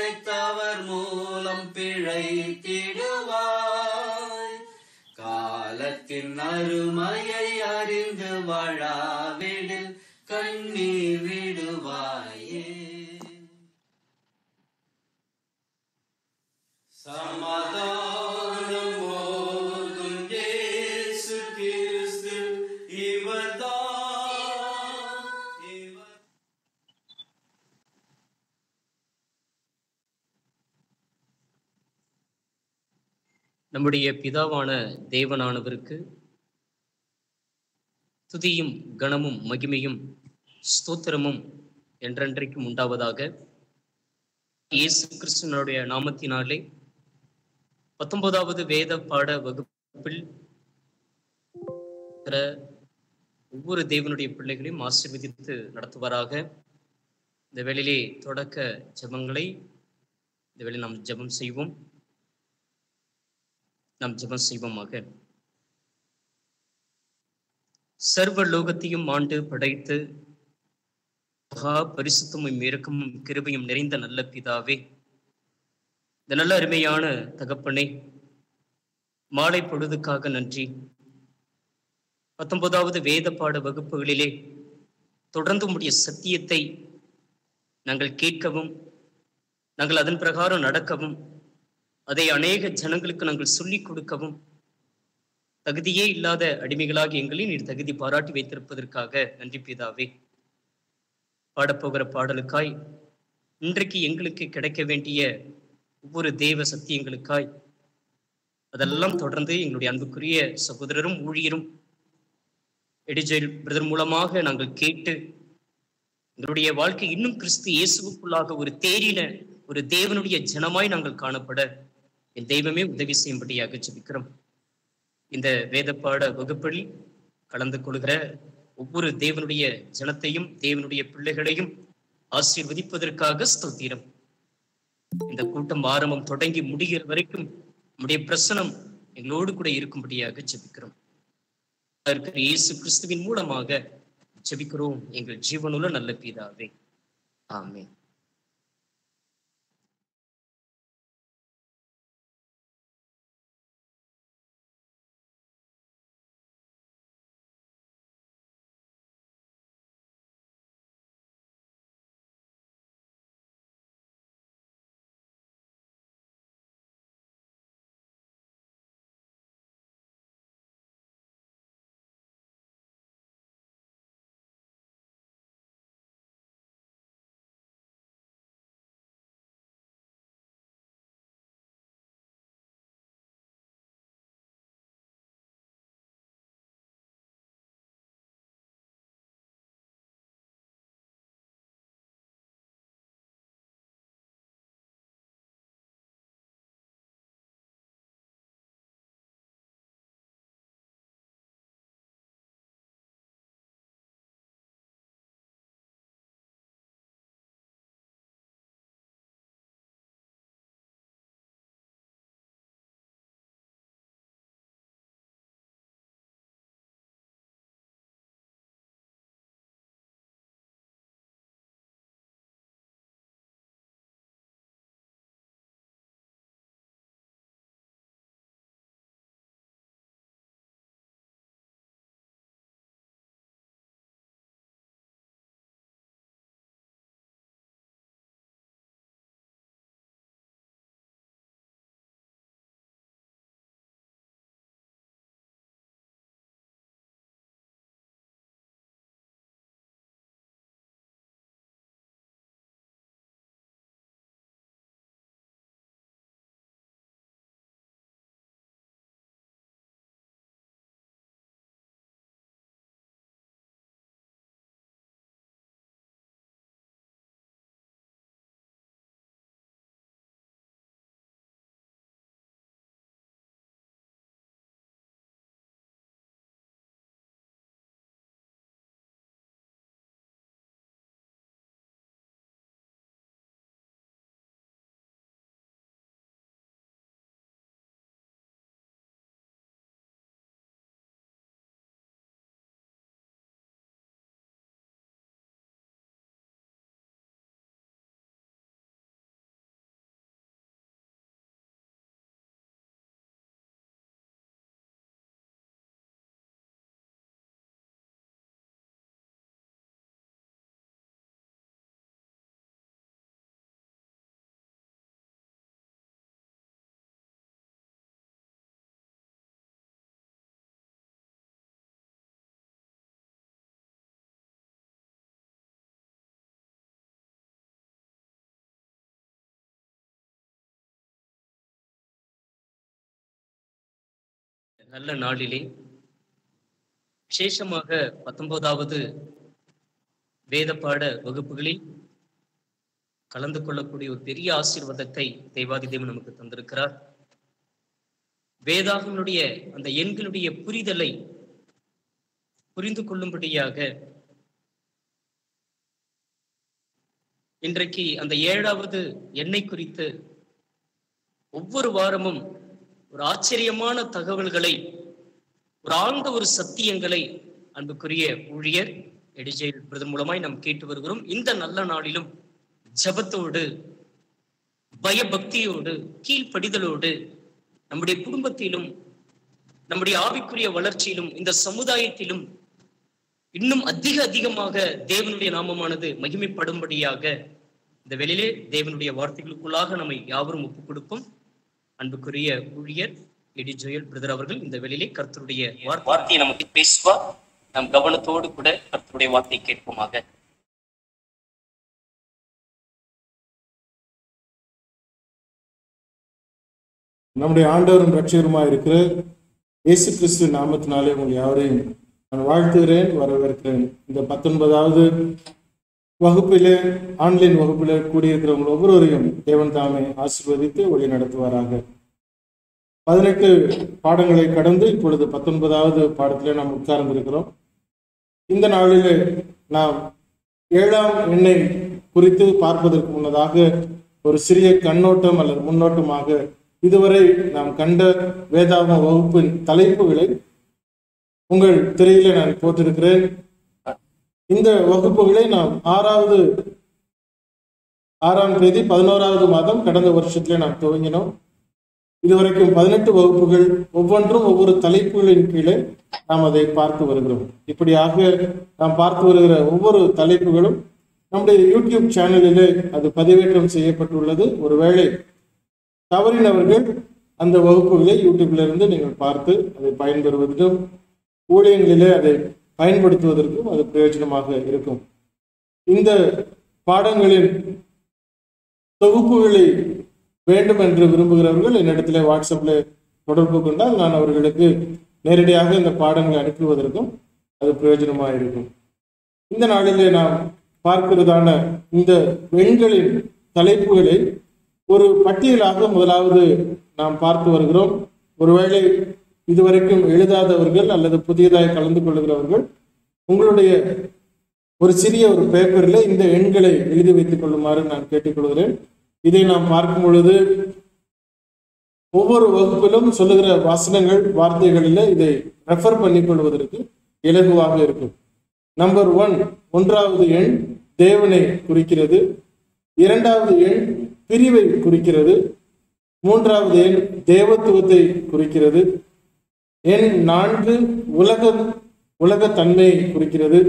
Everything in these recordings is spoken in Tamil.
படைத்தவர் மூலம் பிழைத்திடுவாய் காலத்தின் அருமையை அறிந்து வாழாவிடில் கண்ணீர் விடுவாயே சமாதானம் போதும் இயேசு கிறிஸ்து இவர்தான் இவர் நம்முடைய பிதாவான தேவனானவருக்கு துதியும் கனமும் மகிமையும் ஸ்தோத்திரமும் என்றென்றைக்கும் உண்டாவதாக இயேசு கிறிஸ்துவனுடைய நாமத்தினாலே பத்தொன்பதாவது வேத பாட வகுப்பில் இருக்கிற ஒவ்வொரு தேவனுடைய பிள்ளைகளையும் ஆசீர்வதித்து நடத்துவாராக இந்த வேளையிலே தொடக்க ஜெபங்களை இந்த வேளையில் நாம் ஜெபம் செய்வோம் நாம் ஜெபம் செய்வோமாக சர்வ லோகத்தையும் ஆண்டு படைத்து மகா பரிசுத்தமும் இரக்கமும் கிருபையும் நிறைந்த நல்ல பிதாவே இந்த நல்ல அருமையான தகப்பனே மாலை பொழுதுக்காக நன்றி பத்தொன்பதாவது வேத பாட வகுப்புகளிலே தொடர்ந்து உம்முடைய சத்தியத்தை நாங்கள் கேட்கவும் நாங்கள் அதன் பிரகாரம் நடக்கவும் அதை அநேக ஜனங்களுக்கு நாங்கள் சொல்லிக் கொடுக்கவும் தகுதியே இல்லாத அடிமைகளாகி எங்களை நீர் தகுதி பாராட்டி வைத்திருப்பதற்காக நன்றி பிதாவே பாடப்போகிற பாடலுக்காய் இன்றைக்கு எங்களுக்கு கிடைக்க வேண்டிய ஒவ்வொரு தேவ சத்தியங்களுக்காய் அதெல்லாம் தொடர்ந்து எங்களுடைய அன்புக்குரிய சகோதரரும் ஊழியரும் எடிஜெயில் பிரதர் மூலமாக நாங்கள் கேட்டு எங்களுடைய வாழ்க்கை இன்னும் கிறிஸ்து இயேசுவுக்குள்ளாக ஒரு தேறின ஒரு தேவனுடைய ஜனமாய் நாங்கள் காணப்பட என் தெய்வமே உதவி செய்யும்படியாக ஜெபிக்கிறோம் இந்த வேதப்பாட வகுப்பில் கலந்து கொள்கிற ஒவ்வொரு தேவனுடைய ஜனத்தையும் தேவனுடைய பிள்ளைகளையும் ஆசீர்வதிப்பதற்காக ஸ்தோத்திரம் இந்த கூட்டம் ஆரம்பம் தொடங்கி முடிகிற வரைக்கும் நம்முடைய பிரசனம் எங்களோடு கூட இருக்கும்படியாக ஜெபிக்கிறோம் இருக்கிற இயேசு கிறிஸ்துவின் மூலமாக ஜெபிக்கிறோம் எங்கள் ஜீவனுள்ள நல்ல பிதாவே ஆமென் நல்ல நாளிலே விசேஷமாக பத்தொன்பதாவது வேத பாட வகுப்புகளில் கலந்து கொள்ளக்கூடிய ஒரு பெரிய ஆசீர்வாதத்தை தெய்வாதி தேவன் நமக்கு தந்திருக்கிறார் வேதாகனுடைய அந்த எண்களுடைய புரிதலை புரிந்து கொள்ளும்படியாக இன்றைக்கு அந்த ஏழாவது எண்ணெய் குறித்து ஒவ்வொரு வாரமும் ஒரு ஆச்சரியமான தகவல்களை ஒரு ஆழ்ந்த ஒரு சத்தியங்களை அன்புக்குரிய ஊழியர் எடிஜெயில் பிரதர் மூலமாய் நாம் கேட்டு வருகிறோம் இந்த நல்ல நாளிலும் ஜபத்தோடு பயபக்தியோடு கீழ்ப்படிதலோடு நம்முடைய குடும்பத்திலும் நம்முடைய ஆவிக்குரிய வளர்ச்சியிலும் இந்த சமுதாயத்திலும் இன்னும் அதிக அதிகமாக தேவனுடைய நாமமானது மகிமைப்படும்படியாக இந்த வெளியிலே தேவனுடைய வார்த்தைகளுக்குள்ளாக நம்மை யாவரும் ஒப்புக் கொடுப்போம் அன்புக்குரிய ஊழியர் எடி ஜோயல் பிரதர் அவர்கள் இந்த வெளியிலே கர்த்தருடைய வார்த்தையை நமக்கு பேசுவார் நாம் கவனத்தோடு கூட கர்த்தருடைய வார்த்தையை கேட்போமாக நம்முடைய ஆண்டவரும் ரட்சகருமா இருக்கிற இயேசு கிறிஸ்து நாமத்தினாலே உங்கள் யாவரையும் நான் வாழ்த்துகிறேன் வரவேற்கிறேன் இந்த பத்தொன்பதாவது வகுப்பிலே ஆன்லைன் வகுப்பிலே கூடியிருக்கிறவங்க ஒவ்வொருவரையும் தேவன் தாமே ஆசீர்வதித்து வழி நடத்துவாராக பதினெட்டு பாடங்களை கடந்து இப்பொழுது பத்தொன்பதாவது பாடத்திலே நாம் உட்கார்ந்திருக்கிறோம் இந்த நாளிலே நாம் ஏழாம் எண்ணெய் குறித்து பார்ப்பதற்கு முன்னதாக ஒரு சிறிய கண்ணோட்டம் அல்லது முன்னோட்டமாக இதுவரை நாம் கண்ட வேதாகம வகுப்பின் தலைப்புகளை உங்கள் திரையிலே நான் போட்டிருக்கிறேன் இந்த வகுப்புகளை நாம் ஆறாவது ஆறாம் தேதி பதினோராவது மாதம் கடந்த வருஷத்திலே நாம் துவங்கினோம் இதுவரைக்கும் பதினெட்டு வகுப்புகள் ஒவ்வொன்றும் ஒவ்வொரு தலைப்புகளின் கீழே நாம் அதை பார்த்து வருகிறோம் இப்படியாக நாம் பார்த்து வருகிற ஒவ்வொரு தலைப்புகளும் நம்முடைய யூடியூப் சேனலிலே அது பதிவேற்றம் செய்யப்பட்டுள்ளது ஒருவேளை தவறினவர்கள் அந்த வகுப்புகளை யூடியூப்ல இருந்து நீங்கள் பார்த்து அதை பயன்பெறுவதற்கும் ஊழியங்களிலே அதை பயன்படுத்துவதற்கும் அது பிரயோஜனமாக இருக்கும் இந்த பாடங்களின் தொகுப்புகளை வேண்டும் என்று விரும்புகிறவர்கள் என்னிடத்தில் வாட்ஸ்அப்ல தொடர்பு கொண்டால் நான் அவர்களுக்கு நேரடியாக இந்த பாடங்களை அனுப்புவதற்கும் அது பிரயோஜனமாக இருக்கும் இந்த நாளிலே நாம் பார்க்கிறதான இந்த பெண்களின் தலைப்புகளை ஒரு பட்டியலாக முதலாவது நாம் பார்த்து வருகிறோம் ஒருவேளை இதுவரைக்கும் எழுதாதவர்கள் அல்லது புதியதாய் கலந்து கொள்கிறவர்கள் உங்களுடைய ஒரு சிறிய ஒரு பேப்பரில் இந்த எண்களை எழுதி வைத்துக் கொள்ளுமாறு நான் கேட்டுக்கொள்கிறேன் இதை நாம் பார்க்கும் பொழுது ஒவ்வொரு வகுப்பிலும் சொல்லுகிற வசனங்கள் வார்த்தைகளில் இதை ரெஃபர் பண்ணிக் கொள்வதற்கு இலகுவாக இருக்கும் நம்பர் ஒன் ஒன்றாவது எண் தேவனை குறிக்கிறது இரண்டாவது எண் பிரிவை குறிக்கிறது மூன்றாவது எண் தேவத்துவத்தை குறிக்கிறது எண் நான்கு உலக உலக தன்மையை குறிக்கிறது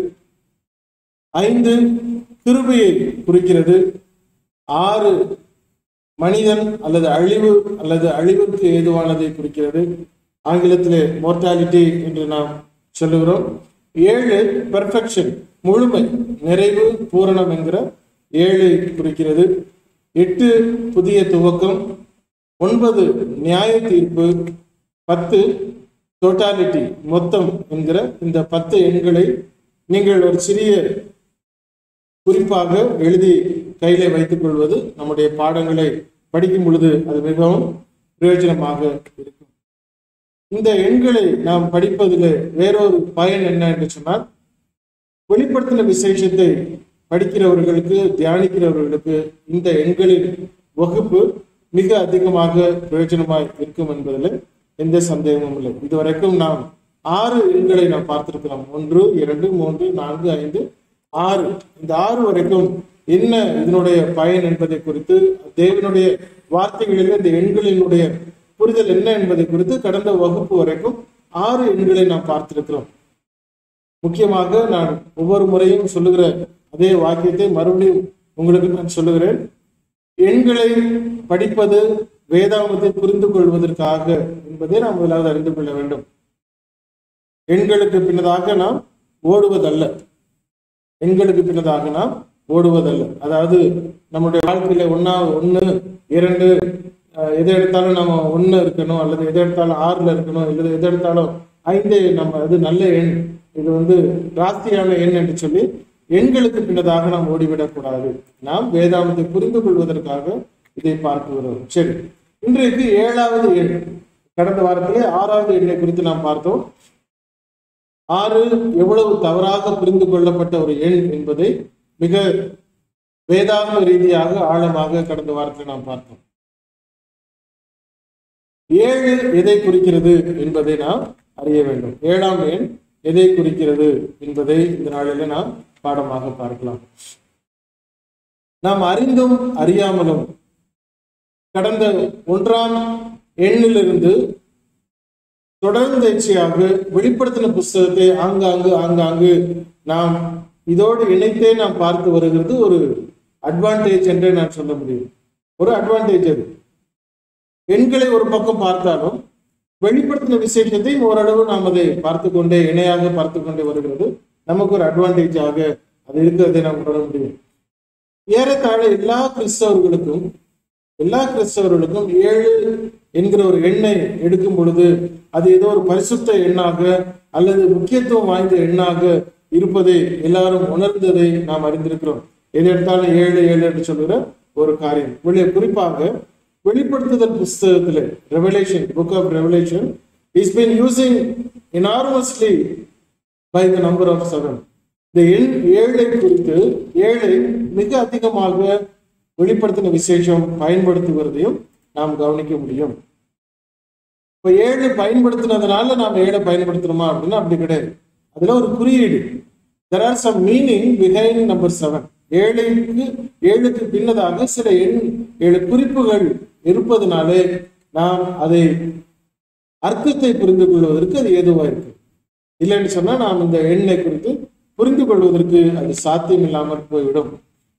ஐந்து கிருபையை குறிக்கிறது ஆறு மனிதன் அல்லது அழிவு அல்லது அழிவுக்கு ஏதுவானதை குறிக்கிறது ஆங்கிலத்திலே மோர்டாலிட்டி என்று நாம் சொல்லுகிறோம் ஏழு பெர்ஃபெக்ஷன் முழுமை நிறைவு பூரணம் என்கிற ஏழு குறிக்கிறது எட்டு புதிய துவக்கம் ஒன்பது நியாய தீர்ப்பு பத்து டோட்டாலிட்டி மொத்தம் என்கிற இந்த பத்து எண்களை நீங்கள் ஒரு சிறிய குறிப்பாக எழுதி கையிலே வைத்துக் கொள்வது நம்முடைய பாடங்களை படிக்கும் பொழுது அது மிகவும் பிரயோஜனமாக இருக்கும் இந்த எண்களை நாம் படிப்பதில் வேறொரு பயன் என்ன என்று சொன்னால் வெளிப்படுத்தின விசேஷத்தை படிக்கிறவர்களுக்கு தியானிக்கிறவர்களுக்கு இந்த எண்களின் வகுப்பு மிக அதிகமாக பிரயோஜனமாய் இருக்கும் என்பதில் எந்த சந்தேகமும் இல்லை இதுவரைக்கும் நாம் ஆறு எண்களை நாம் பார்த்திருக்கிறோம் ஒன்று இரண்டு மூன்று நான்கு ஐந்து ஆறு இந்த ஆறு வரைக்கும் என்ன இதனுடைய பயன் என்பதை குறித்து தேவனுடைய வார்த்தைகளில் இந்த எண்களினுடைய புரிதல் என்ன என்பதை குறித்து கடந்த வகுப்பு வரைக்கும் ஆறு எண்களை நாம் பார்த்திருக்கிறோம் முக்கியமாக நான் ஒவ்வொரு முறையும் சொல்லுகிற அதே வாக்கியத்தை மறுபடியும் உங்களுக்கு நான் சொல்லுகிறேன் எண்களை படிப்பது வேதாமத்தை புரிந்து கொள்வதற்காக என்பதை நாம் முதலாவது அறிந்து கொள்ள வேண்டும் எண்களுக்கு பின்னதாக நாம் ஓடுவதல்ல எண்களுக்கு பின்னதாக நாம் ஓடுவதல்ல அதாவது நம்முடைய வாழ்க்கையில ஒன்னா ஒன்று இரண்டு அஹ், எதை எடுத்தாலும் நம்ம ஒண்ணு இருக்கணும் அல்லது எதை எடுத்தாலும் ஆறுல இருக்கணும் அல்லது எதை எடுத்தாலும் ஐந்து நம்ம அது நல்ல எண் இது வந்து ராசியான எண் என்று சொல்லி எண்களுக்கு பின்னதாக நாம் ஓடிவிடக்கூடாது நாம் வேதாந்தத்தை புரிந்து கொள்வதற்காக இதை பார்க்கிறோம் சரி இன்றைக்கு ஏழாவது எண் கடந்த வாரத்திலே ஆறாவது எண்ணை குறித்து நாம் பார்த்தோம் ஆறு எவ்வளவு தவறாக புரிந்து கொள்ளப்பட்ட ஒரு எண் என்பதை மிக வேதாந்த ரீதியாக ஆழமாக கடந்த வாரத்தில் நாம் பார்த்தோம் ஏழு எதை குறிக்கிறது என்பதை நாம் அறிய வேண்டும் ஏழாம் எண் எதை குறிக்கிறது என்பதை இந்த நாளில நாம் பாடமாக பார்க்கலாம் நாம் அறிந்தும் அறியாமலும் கடந்த ஒன்றாம் எண்ணிலிருந்து தொடர்ந்தேர்ச்சியாக வெளிப்படுத்தின புஸ்தகத்தை ஆங்காங்கு ஆங்காங்கு நாம் இதோடு இணைத்தே நாம் பார்த்து வருகிறது ஒரு அட்வான்டேஜ் என்றே நான் சொல்ல முடியும் ஒரு அட்வான்டேஜ் அது எண்களை ஒரு பக்கம் பார்த்தாலும் வெளிப்படுத்தின விசேஷத்தை ஓரளவு நாம் அதை பார்த்து கொண்டே இணையாக பார்த்து கொண்டே வருகிறது நமக்கு ஒரு அட்வான்டேஜாக அது இருக்கிறதை நாம் உணர முடியும் ஏறத்தாழ எல்லா கிறிஸ்தவர்களுக்கும் எல்லா கிறிஸ்தவர்களுக்கும் ஏழு என்கிற ஒரு எண்ணை எடுக்கும் பொழுது அது ஏதோ ஒரு பரிசுத்த எண்ணாக அல்லது முக்கியத்துவம் வாய்ந்த எண்ணாக இருப்பதை எல்லாரும் உணர்ந்ததை நாம் அறிந்திருக்கிறோம் எது எடுத்தாலும் ஏழு ஏழு என்று சொல்கிற ஒரு காரியம் வெளியே குறிப்பாக வெளிப்படுத்துதல் புஸ்தகத்திலே Revelation book of Revelation is been using enormously by the number of seven இந்த எண் ஏழை குறித்து ஏழை மிக அதிகமாக வெளிப்படுத்தின விசேஷம் பயன்படுத்துவதையும் நாம் கவனிக்க முடியும் இப்ப ஏழு பயன்படுத்தினதுனால நாம் ஏழை பயன்படுத்துறோமா அப்படின்னா அப்படி கிடையாது அதுல ஒரு குறியீடு there are some meaning behind number seven ஏழைக்கு ஏழுக்கு பின்னதாக சில எண் ஏழு குறிப்புகள் இருப்பதனாலே நாம் அதை அர்த்தத்தை புரிந்து கொள்வதற்கு அது ஏதுவா இருக்கு இல்லைன்னு சொன்னா நாம் இந்த எண்ணை குறித்து புரிந்து கொள்வதற்கு அது சாத்தியம் இல்லாமல் போய்விடும்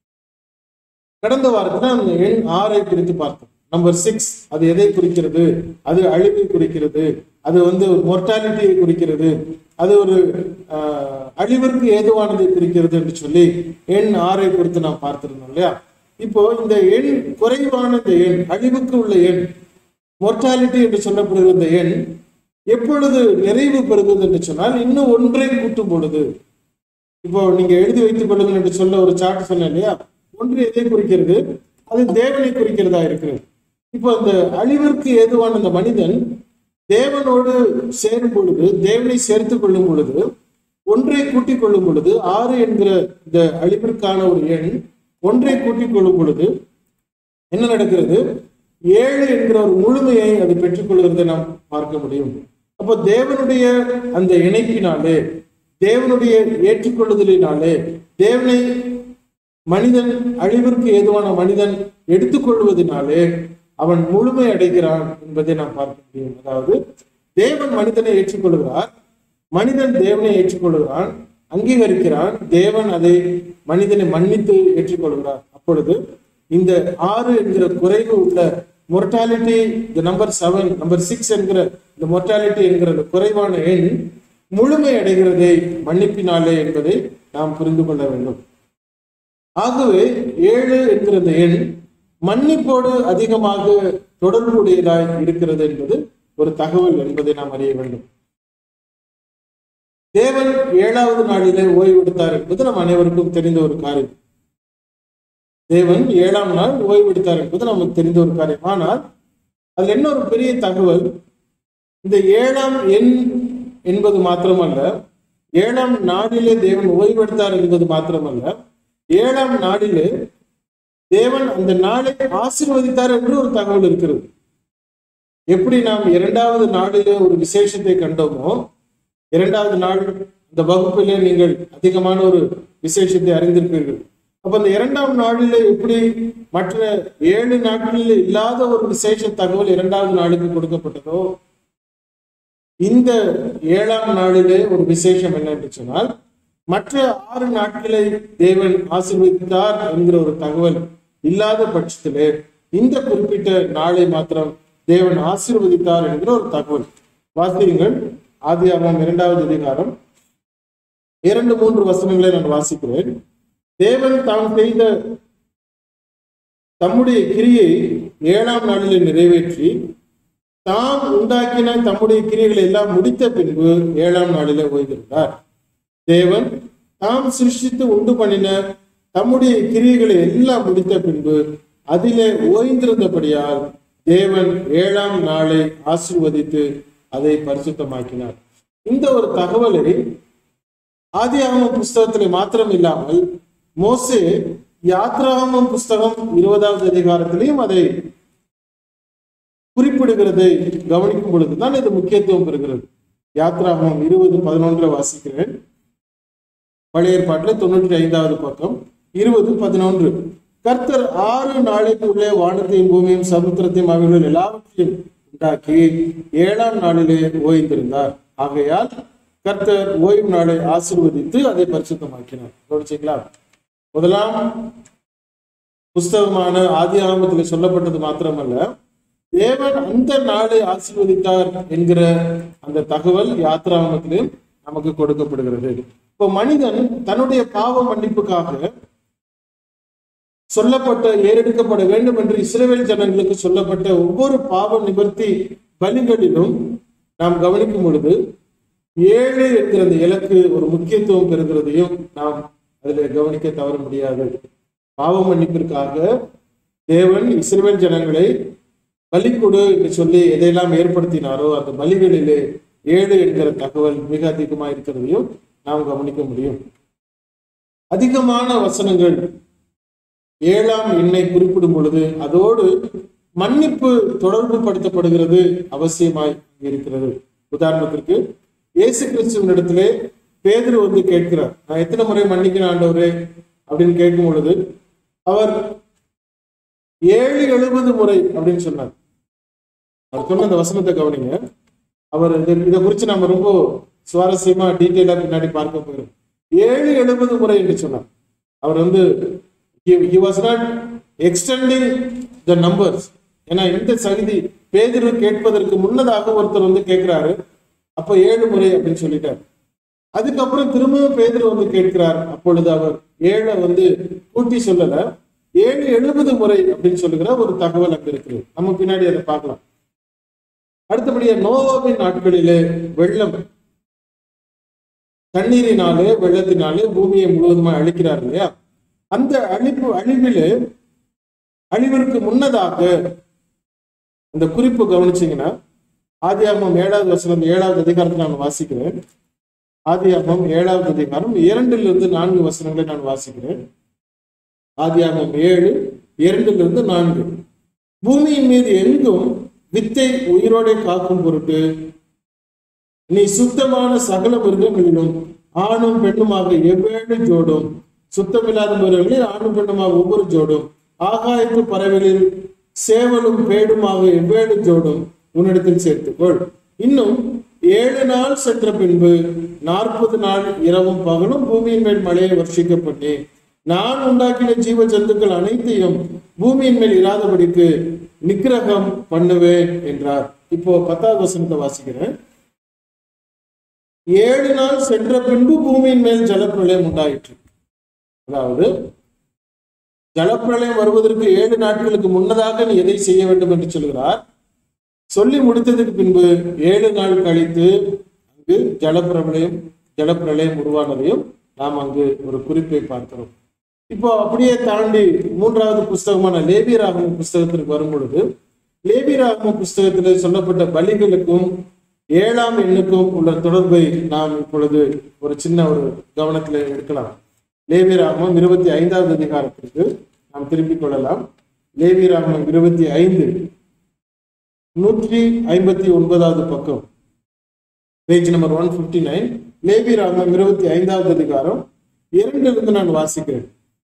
கடந்த வாரத்துல அந்த எண் ஆறை குறித்து பார்த்தோம் நம்பர் சிக்ஸ் அது எதை குறிக்கிறது அது அழிவை குறிக்கிறது அது வந்து மொர்டாலிட்டியை குறிக்கிறது அது ஒரு ஆஹ், அழிவிற்கு ஏதுவானதை குறிக்கிறது என்று சொல்லி எண் ஆறை குறித்து நாம் பார்த்திருந்தோம் இல்லையா இப்போ இந்த எண் குறைவான இந்த எண் அழிவுக்கு உள்ள எண் மொர்டாலிட்டி என்று சொல்லப்படுகிற இந்த எண் எப்பொழுது நிறைவு பெறுகிறது என்று சொன்னால் இன்னும் ஒன்றை கூட்டும் பொழுது இப்போ நீங்க எழுதி வைத்துக் கொள்ளுங்கள் என்று சொல்ல ஒரு சார்ட் சொன்னேன் இல்லையா ஒன்று எதை குறிக்கிறது அது தேவனை குறிக்கிறதா இருக்கிறது இப்போ அந்த அழிவிற்கு ஏதுவான அந்த மனிதன் தேவனோடு சேரும் பொழுது தேவனை சேர்த்து கொள்ளும் பொழுது ஒன்றை கூட்டிக் கொள்ளும் பொழுது ஆறு என்கிற இந்த அழிவிற்கான ஒரு எண் ஒன்றை கூட்டிக் கொள்ளும் பொழுது என்ன நடக்கிறது ஏழு என்கிற ஒரு முழுமையை அது பெற்றுக்கொள்கிறதை நாம் பார்க்க முடியும் அப்போ தேவனுடைய அந்த இணைப்பினாலே தேவனுடைய ஏற்றுக்கொள்ளுதலினாலே தேவனை மனிதன் அழிவிற்கு ஏதுவான மனிதன் எடுத்துக்கொள்வதனாலே அவன் முழுமை அடைகிறான் என்பதை நாம் பார்க்க முடியும் அதாவது தேவன் மனிதனை ஏற்றுக்கொள்கிறார் மனிதன் தேவனை ஏற்றுக்கொள்கிறான் அங்கீகரிக்கிறான் தேவன் அதை மனிதனை மன்னித்து ஏற்றுக்கொள்கிறார் அப்பொழுது இந்த ஆறு என்கிற குறைவு உள்ள மொர்டாலிட்டி இந்த நம்பர் செவன் நம்பர் சிக்ஸ் என்கிற இந்த மொர்டாலிட்டி என்கிற இந்த குறைவான எண் முழுமை அடைகிறதை மன்னிப்பினாலே என்பதை நாம் புரிந்து கொள்ள வேண்டும் ஆகவே ஏழு என்கிற இந்த எண் மன்னிப்போடு அதிகமாக தொடர்புடையதாய் இருக்கிறது என்பது ஒரு தகவல் என்பதை நாம் அறிய வேண்டும் தேவன் ஏழாவது நாளிலே ஓய்வெடுத்தார் என்பது நம் அனைவருக்கும் தெரிந்த ஒரு காரியம் தேவன் ஏழாம் நாள் ஓய்வெடுத்தார் என்பது நமக்கு தெரிந்த ஒரு காரியம் ஆனால் அதுல என்ன ஒரு பெரிய தகவல் இந்த ஏழாம் எண் என்பது மாத்திரமல்ல ஏழாம் நாளிலே தேவன் ஓய்வெடுத்தார் என்பது மாத்திரமல்ல ஏழாம் நாளிலே தேவன் அந்த நாளை ஆசீர்வதித்தார் என்று ஒரு தகவல் இருக்கிறது எப்படி நாம் இரண்டாவது நாளிலே ஒரு விசேஷத்தை கண்டோமோ இரண்டாவது நாள் இந்த வகுப்பிலே நீங்கள் அதிகமான ஒரு விசேஷத்தை அறிந்திருப்பீர்கள் அப்ப அந்த இரண்டாம் நாளிலே எப்படி மற்ற ஏழு நாட்களில் இல்லாத ஒரு விசேஷ தகவல் இரண்டாவது நாளுக்கு கொடுக்கப்பட்டதோ இந்த ஏழாம் நாளிலே ஒரு விசேஷம் என்ன என்று சொன்னால் மற்ற ஆறு நாட்களை தேவன் ஆசீர்வதித்தார் என்கிற ஒரு தகவல் இல்லாத பட்சத்திலே இந்த குறிப்பிட்ட நாளை மாத்திரம் தேவன் ஆசீர்வதித்தார் என்கிற ஒரு தகவல் வாசியுங்கள் ஆதியாகமம் இரண்டாவது அதிகாரம் இரண்டு மூன்று வசனங்களை நான் வாசிக்கிறேன் தேவன் தாம் செய்த தம்முடைய கிரியை ஏழாம் நாளிலே நிறைவேற்றி தாம் உண்டாக்கின தம்முடைய கிரியைகளை எல்லாம் முடித்த பின்பு ஏழாம் நாளிலே ஓய்ந்திருந்தார் தேவன் தாம் சிருஷ்டித்து உண்டு பண்ணின தம்முடைய கிரியைகளை எல்லாம் முடித்த பின்பு அதிலே ஓய்ந்திருந்தபடியால் தேவன் ஏழாம் நாளை ஆசீர்வதித்து அதை பரிசுத்தமாக்கினார் இந்த ஒரு தகவலை ஆதியாகமம் புஸ்தகத்திலே மாத்திரம் இல்லாமல் மோசே யாத்ராகமம் புஸ்தகம் இருபதாவது அதிகாரத்திலையும் அதை குறிப்பிடுகிறதை கவனிக்கும் பொழுதுதான் இது முக்கியத்துவம் பெறுகிறது யாத்ராகமம் இருபது பதினொன்றை வாசிக்கிறேன் பழைய ஏற்பாட்டில் தொண்ணூற்றி ஐந்தாவது பக்கம் இருபது பதினொன்று கர்த்தர் ஆறு நாளைக்கு உள்ளே வானத்தையும் பூமியும் சமுத்திரத்தையும் அவைகளில் எல்லாவற்றையும் உண்டாக்கி ஏழாம் நாளிலே ஓய்ந்திருந்தார் ஆகையால் கர்த்தர் ஓய்வு நாளை ஆசீர்வதித்து அதை பரிசுத்தமாக்கினார் கவனிச்சீங்களா முதலாம் புஸ்தகமான ஆதி ஆகமத்தில் சொல்லப்பட்டது மாத்திரமல்ல தேவன் அந்த நாளை ஆசீர்வதித்தார் என்கிற அந்த தகவல் யாத்ராகமத்திலும் நமக்கு கொடுக்கப்படுகிறது இப்போ மனிதன் தன்னுடைய பாவ மன்னிப்புக்காக சொல்லப்பட்ட ஏறெடுக்கப்பட வேண்டும் என்று இஸ்ரேல் ஜனங்களுக்கு சொல்லப்பட்ட ஒவ்வொரு பாவ நிவர்த்தி பலிகளிலும் நாம் கவனிக்கும் பொழுது ஏழு என்கிற அந்த இலக்கு ஒரு முக்கியத்துவம் பெறுகிறதையும் நாம் அதில் கவனிக்க தவற முடியாது பாவ மன்னிப்பிற்காக தேவன் இஸ்ரேல் ஜனங்களை பலி கொடு என்று சொல்லி எதையெல்லாம் ஏற்படுத்தினாரோ அந்த பலிகளிலே ஏழு என்கிற தகவல் மிக அதிகமா இருக்கிறதையும் நாம் கவனிக்க முடியும் அதிகமான வசனங்கள் ஏழாம் எண்ணை குறிப்பிடும் பொழுது அதோடு மன்னிப்பு தொடர்பு படுத்தப்படுகிறது அவசியமாய் இருக்கிறது உதாரணத்திற்கு இயேசு கிறிஸ்துவின் இடத்திலே பேதுரு வந்து கேட்கிறார் நான் எத்தனை முறை மன்னிக்கிறேன் ஆண்டவரே அப்படின்னு கேட்கும் பொழுது அவர் ஏழு எழுபது முறை அப்படின்னு சொன்னார் அவர் சொன்ன அந்த வசனத்தை கவனிங்க அவர் இதை இதை குறித்து நம்ம ரொம்ப சுவாரஸ்யமா டீட்டெயிலா பின்னாடி பார்க்க போயிடும் ஏழு எழுபது முறை என்று சொன்னார் அவர் வந்து he was not extending the numbers ஏன்னா இந்த சகிதி பேதிரு கேட்பதற்கு முன்னதாக ஒருத்தர் வந்து கேட்கிறாரு அப்ப ஏழு முறை அப்படின்னு சொல்லிட்டார் அதுக்கப்புறம் திரும்பவும் பேதிரு வந்து கேட்கிறார் அப்பொழுது அவர் ஏழை வந்து கூட்டி சொல்லல ஏழு எழுபது முறை அப்படின்னு சொல்லுகிற ஒரு தகவல் அங்க இருக்குது நம்ம பின்னாடி அதை பார்க்கலாம் அடுத்தபடியா நோவாவின் நாட்களிலே வெள்ளம் தண்ணீரினாலே வெள்ளத்தினாலே பூமியை முழுவதுமா அழிக்கிறார் இல்லையா அந்த அழிப்பு அழிவிலே அழிவிற்கு முன்னதாக அந்த குறிப்பு கவனிச்சீங்கன்னா ஆதியாகமம் ஏழாவது வசனம் ஏழாவது அதிகாரத்தை நான் வாசிக்கிறேன் ஆதியாகமம் ஏழாவது அதிகாரம் இரண்டிலிருந்து நான்கு வசனங்களை நான் வாசிக்கிறேன் ஆதியாகமம் ஏழு இரண்டிலிருந்து நான்கு பூமியின் மீது எங்கும் வித்தை உயிரோட காக்கும் பொருட்டு நீ சுத்தமான சகல மிருகங்களிலும் ஆணும் பெண்ணுமாக எவ்வேறு ஜோடும் சுத்தமில்லாத மிருகங்களில் ஆணும் பெண்ணுமாக ஒவ்வொரு ஜோடும் ஆகாயத்து பறவைகளில் சேவலும் பேடுமாக எவ்வேறு ஜோடும் உன்னிடத்தில் சேர்த்துக்கொள் இன்னும் ஏழு நாள் சென்ற பின்பு நாற்பது நாள் இரவும் பகலும் பூமியின் மேல் மழையை வர்ஷிக்க பண்ணி நான் உண்டாக்கின ஜீவ ஜந்துக்கள் அனைத்தையும் பூமியின் மேல் இராதபடிக்கு நிக்கிரகம் பண்ணுவேன் என்றார் இப்போ பத்தாவது வசனத்தை வாசிக்கிறேன் ஏழு நாள் சென்ற பின்பு பூமியின் மேல் ஜலப்பிரளயம் உண்டாயிற்று அதாவது ஜலப்பிரளயம் வருவதற்கு ஏழு நாட்களுக்கு முன்னதாக நீ எதை செய்ய வேண்டும் என்று சொல்கிறார் சொல்லி முடித்ததுக்கு பின்பு ஏழு நாள் கழித்து அங்கு ஜலப்பிரளயம் ஜலப்பிரளயம் உருவானதையும் நாம் அங்கு ஒரு குறிப்பை பார்க்கிறோம் இப்போ அப்படியே தாண்டி மூன்றாவது புஸ்தகமான லேபியராகம புஸ்தகத்திற்கு வரும் பொழுது லேபியராகம புஸ்தகத்தில் சொல்லப்பட்ட பலிகளுக்கும் ஏழாம் எண்ணுக்கும் உள்ள தொடர்பை நாம் இப்பொழுது ஒரு சின்ன ஒரு கவனத்தில் எடுக்கலாம் லேவியராகமம் இருபத்தி ஐந்தாவது அதிகாரத்திற்கு நாம் திருப்பிக் கொள்ளலாம் லேவியராகமம் இருபத்தி ஐந்து நூற்றி ஐம்பத்தி ஒன்பதாவது பக்கம் page number one fifty nine லேவியராகமம் இருபத்தி ஐந்தாவது அதிகாரம் இரண்டிலிருந்து நான் வாசிக்கிறேன்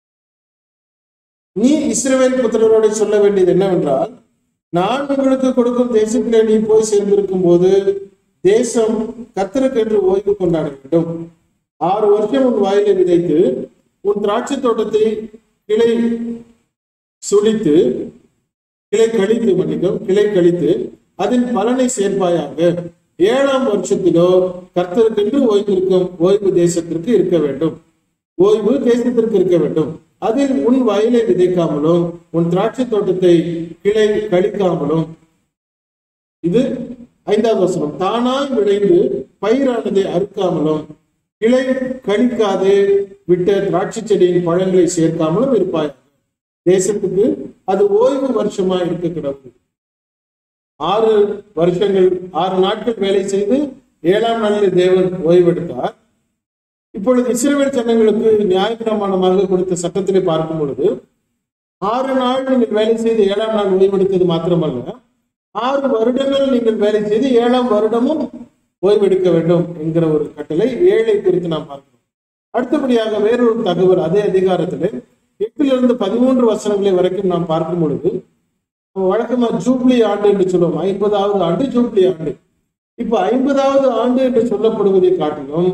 நீ இஸ்ரவேல் புத்திரரோட சொல்ல வேண்டியது என்னவென்றால் நான் உங்களுக்கு கொடுக்கும் தேசத்திலே நீ போய் சேர்ந்திருக்கும் போது தேசம் கத்தருக்கென்று ஓய்வு கொண்டாட வேண்டும் ஆறு வருஷம் உன் வாயிலை விதைத்து உன் திராட்சை தோட்டத்தை கிளை சுழித்து கிளை கழித்து மன்னிக்கும் கிளை கழித்து அதன் பலனை சேர்ப்பாயாக ஏழாம் வருஷத்திலோ கர்த்தருக்கென்று ஓய்வு இருக்கும் ஓய்வு தேசத்திற்கு இருக்க வேண்டும் ஓய்வு தேசத்திற்கு இருக்க வேண்டும் அதில் உன் வயலை விதைக்காமலும் உன் திராட்சை தோட்டத்தை கிளை கழிக்காமலும் இது ஐந்தாவது வசனம் தானாய் விளைந்து பயிரானதை அறுக்காமலும் கிளை கழிக்காதே விட்ட திராட்சை செடியின் பழங்களை சேர்க்காமலும் இருப்பாய் தேசத்துக்கு அது ஓய்வு வருஷமா இருக்க கிடக்கு ஆறு வருஷங்கள் ஆறு நாட்கள் வேலை செய்து ஏழாம் நாளில் தேவன் ஓய்வெடுத்தார் இப்பொழுது இஸ்ரவேல் ஜனங்களுக்கு நியாயப்பிரமாணமாக கொடுத்த சட்டத்திலே பார்க்கும் பொழுது ஆறு நாள் நீங்கள் வேலை செய்து ஏழாம் நாள் ஓய்வெடுத்தது மாத்திரமல்ல ஆறு வருடங்கள் நீங்கள் வேலை செய்து ஏழாம் வருடமும் ஓய்வெடுக்க வேண்டும் என்கிற ஒரு கட்டளை ஏழை குறித்து நாம் பார்க்கிறோம் அடுத்தபடியாக வேறொரு தகவல் அதே அதிகாரத்திலே எட்டிலிருந்து பதிமூன்று வசனங்களை வரைக்கும் நாம் பார்க்கும் பொழுது நம்ம வழக்கமா ஜூப்ளி ஆண்டு என்று சொல்லுவோம் ஐம்பதாவது ஆண்டு ஜூப்ளி ஆண்டு இப்ப ஐம்பதாவது ஆண்டு என்று சொல்லப்படுவதை காட்டிலும்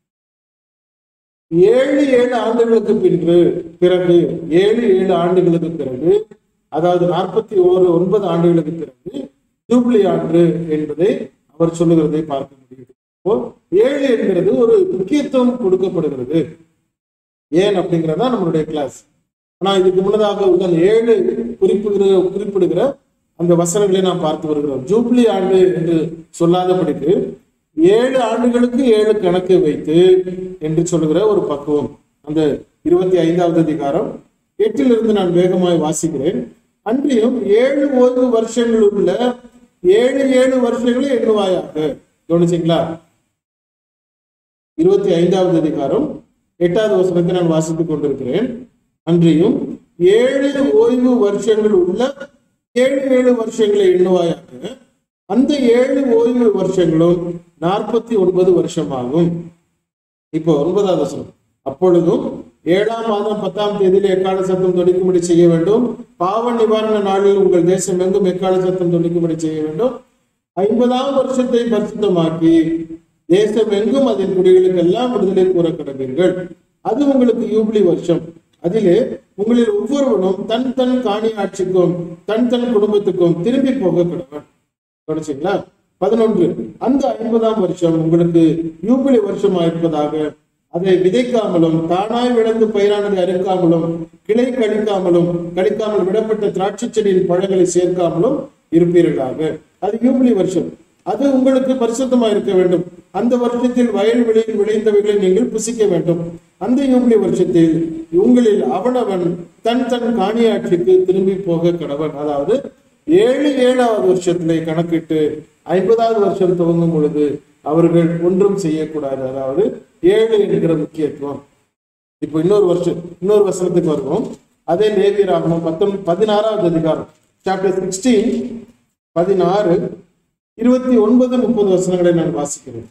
ஏழு ஏழு ஆண்டுகளுக்கு பின்பு பிறகு ஏழு ஏழு ஆண்டுகளுக்கு பிறகு அதாவது நாற்பத்தி ஓரு ஒன்பது ஆண்டுகளுக்கு பிறகு ஜூப்ளி ஆண்டு என்பதை அவர் சொல்லுகிறதை பார்க்க முடியுது இப்போ ஏழு என்கிறது ஒரு முக்கியத்துவம் கொடுக்கப்படுகிறது ஏன் அப்படிங்கிறதா நம்மளுடைய கிளாஸ் ஆனா இதுக்கு முன்னதாக உள்ள அந்த ஏழு குறிப்புகிற குறிப்பிடுகிற அந்த வசனங்களை நாம் பார்த்து வருகிறோம் ஜூப்ளி ஆண்டு என்று சொல்லாதபடிக்கு ஏழு ஆண்டுகளுக்கு ஏழு கணக்கு வைத்து என்று சொல்லுகிற ஒரு பக்குவம் அந்த இருபத்தி ஐந்தாவது அதிகாரம் எட்டிலிருந்து நான் வேகமாய் வாசிக்கிறேன் அன்றியும் ஏழு ஓய்வு வருஷங்கள் உள்ள ஏழு ஏழு வருஷங்களை எண்ணுவாயாக கவனிச்சிங்களா இருபத்தி ஐந்தாவது அதிகாரம் எட்டாவது வசனத்தை நான் வாசித்துக் கொண்டிருக்கிறேன் அன்றியும் ஏழு ஓய்வு வருஷங்கள் உள்ள ஏழு ஏழு வருஷங்களை எண்ணுவாயாக அந்த ஏழு ஓய்வு வருஷங்களும் நாற்பத்தி ஒன்பது வருஷமாகும் இப்போ ஒன்பதாவது வசனம் அப்பொழுதும் ஏழாம் மாதம் பத்தாம் தேதியில் எக்கால சத்தம் தொடிக்கும்படி செய்ய வேண்டும் பாவ நிவாரண நாளில் உங்கள் தேசம் எங்கும் எக்கால சத்தம் தொடிக்கும்படி செய்ய வேண்டும் ஐம்பதாம் வருஷத்தை பரிசுத்தமாக்கி தேசம் எங்கும் அதன் குடிகளுக்கெல்லாம் விடுதலை கூற கடவீர்கள் அது உங்களுக்கு யூபிலி வருஷம் அதிலே உங்களில் ஒவ்வொருவனும் தன் தன் காணி ஆட்சிக்கும் தன் தன் குடும்பத்துக்கும் திரும்பி போக கடவன் கவனிச்சிங்களா பதினொன்று அந்த ஐம்பதாம் வருஷம் உங்களுக்கு யூபிலி வருஷமா இருப்பதாக அதை விதைக்காமலும் தானாய் விளைந்து பயிரானதை அறுக்காமலும் கிளை கழிக்காமலும் கழிக்காமல் விடப்பட்ட திராட்சை செடியின் பழங்களை சேர்க்காமலும் இருப்பீர்களாக அது யூபிலி வருஷம் அது உங்களுக்கு பரிசுத்தமா இருக்க வேண்டும் அந்த வருஷத்தில் வயல்வெளியில் விளைந்தவைகளை நீங்கள் புசிக்க வேண்டும் அந்த யூபிலி வருஷத்தில் உங்களில் அவனவன் தன் தன் காணியாட்சிக்கு திரும்பி போக கடவன் அதாவது ஏழு ஏழாவது வருஷத்திலே கணக்கிட்டு ஐம்பதாவது வருஷம் துவங்கும் பொழுது அவர்கள் ஒன்றும் செய்யக்கூடாது அதாவது ஏழு என்கிற முக்கியத்துவம் இப்போ இன்னொரு வருஷம் இன்னொரு வருஷத்துக்கு வருவோம் அதே லேவியராகமம் பத்தொன் பதினாறாவது அதிகாரம் சாப்டர் சிக்ஸ்டீன் பதினாறு இருபத்தி ஒன்பது முப்பது வசனங்களை நான் வாசிக்கிறேன்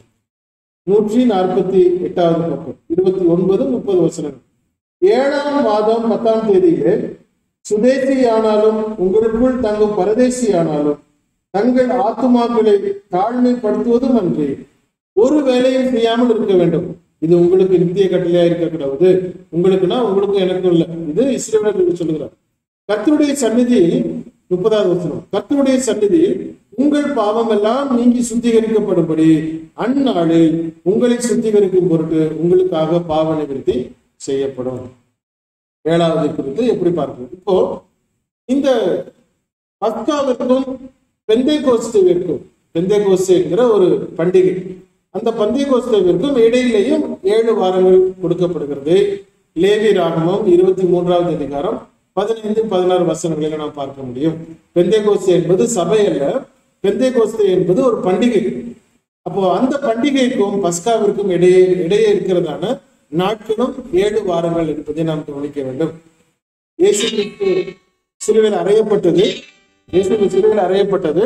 நூற்றி நாற்பத்தி எட்டாவது பக்கம் இருபத்தி ஒன்பது முப்பது வசனங்கள் ஏழாம் மாதம் பத்தாம் தேதியிலே சுதேசியானாலும் உங்களுக்குள் தங்கும் பரதேசியானாலும் தங்கள் ஆத்துமாக்களை தாழ்மைப்படுத்துவதும் அன்றி ஒரு வேலையும் செய்யாமல் இருக்க வேண்டும் இது உங்களுக்கு நித்திய கட்டளையா இருக்கக்கூடாது உங்களுக்குன்னா உங்களுக்கும் எனக்கும் இல்லை இது இஸ்ரேலர்களுக்கு சொல்லுகிறார் கர்த்தருடைய சந்நிதியில் முப்பதாவது வசனம் கர்த்தருடைய சந்நிதியில் உங்கள் பாவம் எல்லாம் நீங்கி சுத்திகரிக்கப்படும்படி அந்நாளில் உங்களை சுத்திகரிக்கும் பொருட்டு உங்களுக்காக பாவ நிவர்த்தி செய்யப்படும் ஏழாவது குறித்து எப்படி பார்க்கிறது இப்போ இந்த பஸ்காவிற்கும் பெந்தை கோஸ்துவிற்கும் பெந்தை கோஸ்துங்கிற ஒரு பண்டிகை அந்த பந்தை கோஸ்துவிற்கும் இடையிலேயும் ஏழு வாரங்கள் கொடுக்கப்படுகிறது லேவி ராகமம் இருபத்தி மூன்றாவது அதிகாரம் பதினைந்து பதினாறு வசனங்களில் நாம் பார்க்க முடியும் பெந்தை கோஸ்து என்பது சபை அல்ல பெந்தை கோஸ்து என்பது ஒரு பண்டிகை அப்போ அந்த பண்டிகைக்கும் பஸ்காவிற்கும் இடையே இடையே இருக்கிறதான நாட்களும் ஏழு வாரங்கள் என்பதை நாம் கவனிக்க வேண்டும் இயேசு கிறிஸ்து சிலுவையில் அறையப்பட்டது இயேசு சிலுவையில் அறையப்பட்டது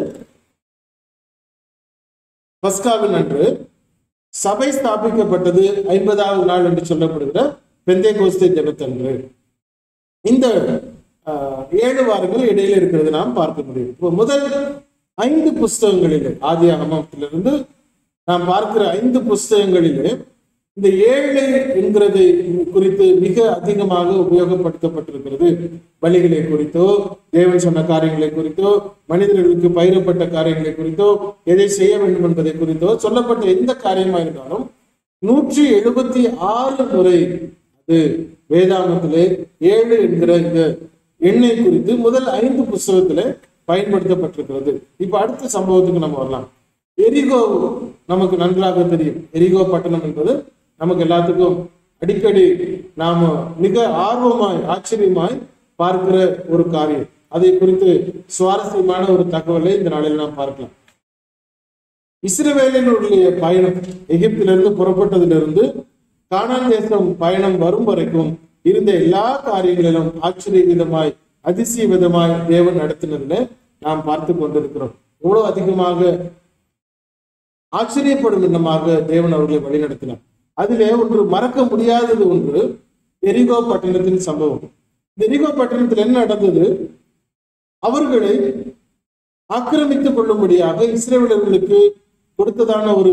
பஸ்காவின் அன்று சபை ஸ்தாபிக்கப்பட்டது ஐம்பதாவது நாள் என்று சொல்லப்படுகிற பெந்தை கோஸ்தை தினத்தன்று இந்த ஆஹ், ஏழு வாரங்கள் இடையில இருக்கிறது நாம் பார்க்க முடியும் இப்போ முதல் ஐந்து புஸ்தகங்களிலே ஆதி அகமத்திலிருந்து நாம் பார்க்கிற ஐந்து புஸ்தகங்களிலே இந்த ஏழை என்கிறதை குறித்து மிக அதிகமாக உபயோகப்படுத்தப்பட்டிருக்கிறது பலிகளை குறித்தோ தேவன் சொன்ன காரியங்களை குறித்தோ மனிதர்களுக்கு பயிரப்பட்ட காரியங்களை குறித்தோ எதை செய்ய வேண்டும் என்பதை குறித்தோ சொல்லப்பட்ட எந்த காரியமா இருந்தாலும் நூற்றி எழுபத்தி ஆறு முறை அது வேதாகமத்திலே ஏழு என்கிற இந்த எண்ணை குறித்து முதல் ஐந்து புஸ்தகத்துல பயன்படுத்தப்பட்டிருக்கிறது இப்ப அடுத்த சம்பவத்துக்கு நம்ம வரலாம் எரிகோ நமக்கு நன்றாக தெரியும் எரிகோ பட்டணம் என்பது நமக்கு எல்லாத்துக்கும் அடிக்கடி நாம மிக ஆர்வமாய் ஆச்சரியமாய் பார்க்கிற ஒரு காரியம் அதை குறித்து சுவாரஸ்யமான ஒரு தகவலை இந்த நாளில் நாம் பார்க்கலாம் இஸ்ரவேலினுடைய பயணம் எகிப்திலிருந்து புறப்பட்டதிலிருந்து கானான் தேசம் பயணம் வரும் வரைக்கும் இருந்த எல்லா காரியங்களிலும் ஆச்சரிய விதமாய் அதிசய விதமாய் தேவன் நடத்தினதுல நாம் பார்த்து கொண்டிருக்கிறோம் எவ்வளவு அதிகமாக ஆச்சரியப்படும் விதமாக தேவன் அவர்களை வழிநடத்தினார் அதிலே ஒன்று மறக்க முடியாதது ஒன்று எரிகோ பட்டணத்தின் சம்பவம் இந்த எரிகோ பட்டணத்தில் என்ன நடந்தது அவர்களை ஆக்கிரமித்துக் கொள்ளும்படியாக இஸ்ரேலர்களுக்கு கொடுத்ததான ஒரு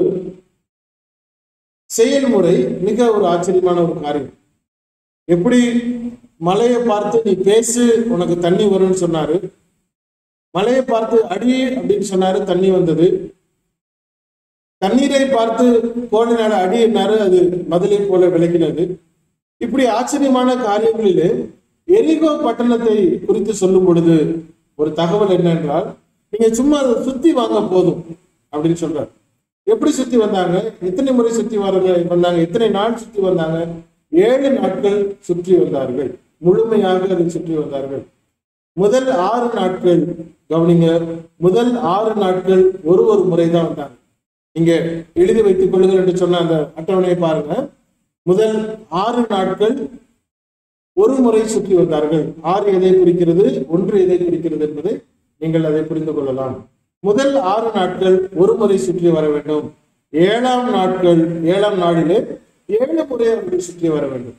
செயல்முறை மிக ஒரு ஆச்சரியமான ஒரு காரியம் எப்படி மலையை பார்த்து நீ பேசு உனக்கு தண்ணி வரும்னு சொன்னாரு மலையை பார்த்து அடி அப்படின்னு சொன்னாரு தண்ணி வந்தது தண்ணீரை பார்த்து கோலினால அடி என்னாரு அது மதிலை போல விளக்கினது இப்படி ஆச்சரியமான காரியங்களிலே எரிகோ பட்டணத்தை குறித்து சொல்லும் பொழுது ஒரு தகவல் என்னென்றால் நீங்க சும்மா அதை சுத்தி வாங்க போதும் அப்படின்னு சொல்றாரு எப்படி சுத்தி வந்தாங்க எத்தனை முறை சுத்தி வராங்க வந்தாங்க எத்தனை நாள் சுத்தி வந்தாங்க ஏழு நாட்கள் சுற்றி வந்தார்கள் முழுமையாக அதை சுற்றி வந்தார்கள் முதல் ஆறு நாட்கள் கவனிங்க முதல் ஆறு நாட்கள் ஒரு ஒரு முறை தான் வந்தாங்க நீங்க எழுதி வைத்துக் கொள்ளுங்கள் என்று சொன்ன அந்த அட்டவணையை பாருங்க முதல் ஆறு நாட்கள் ஒரு முறை சுற்றி வந்தார்கள் ஆறு எதை குறிக்கிறது ஒன்று எதை குறிக்கிறது என்பதை நீங்கள் அதை புரிந்து கொள்ளலாம் முதல் ஆறு நாட்கள் ஒரு முறை சுற்றி வர வேண்டும் ஏழாம் நாட்கள் ஏழாம் நாளிலே ஏழு முறை அவர்கள் சுற்றி வர வேண்டும்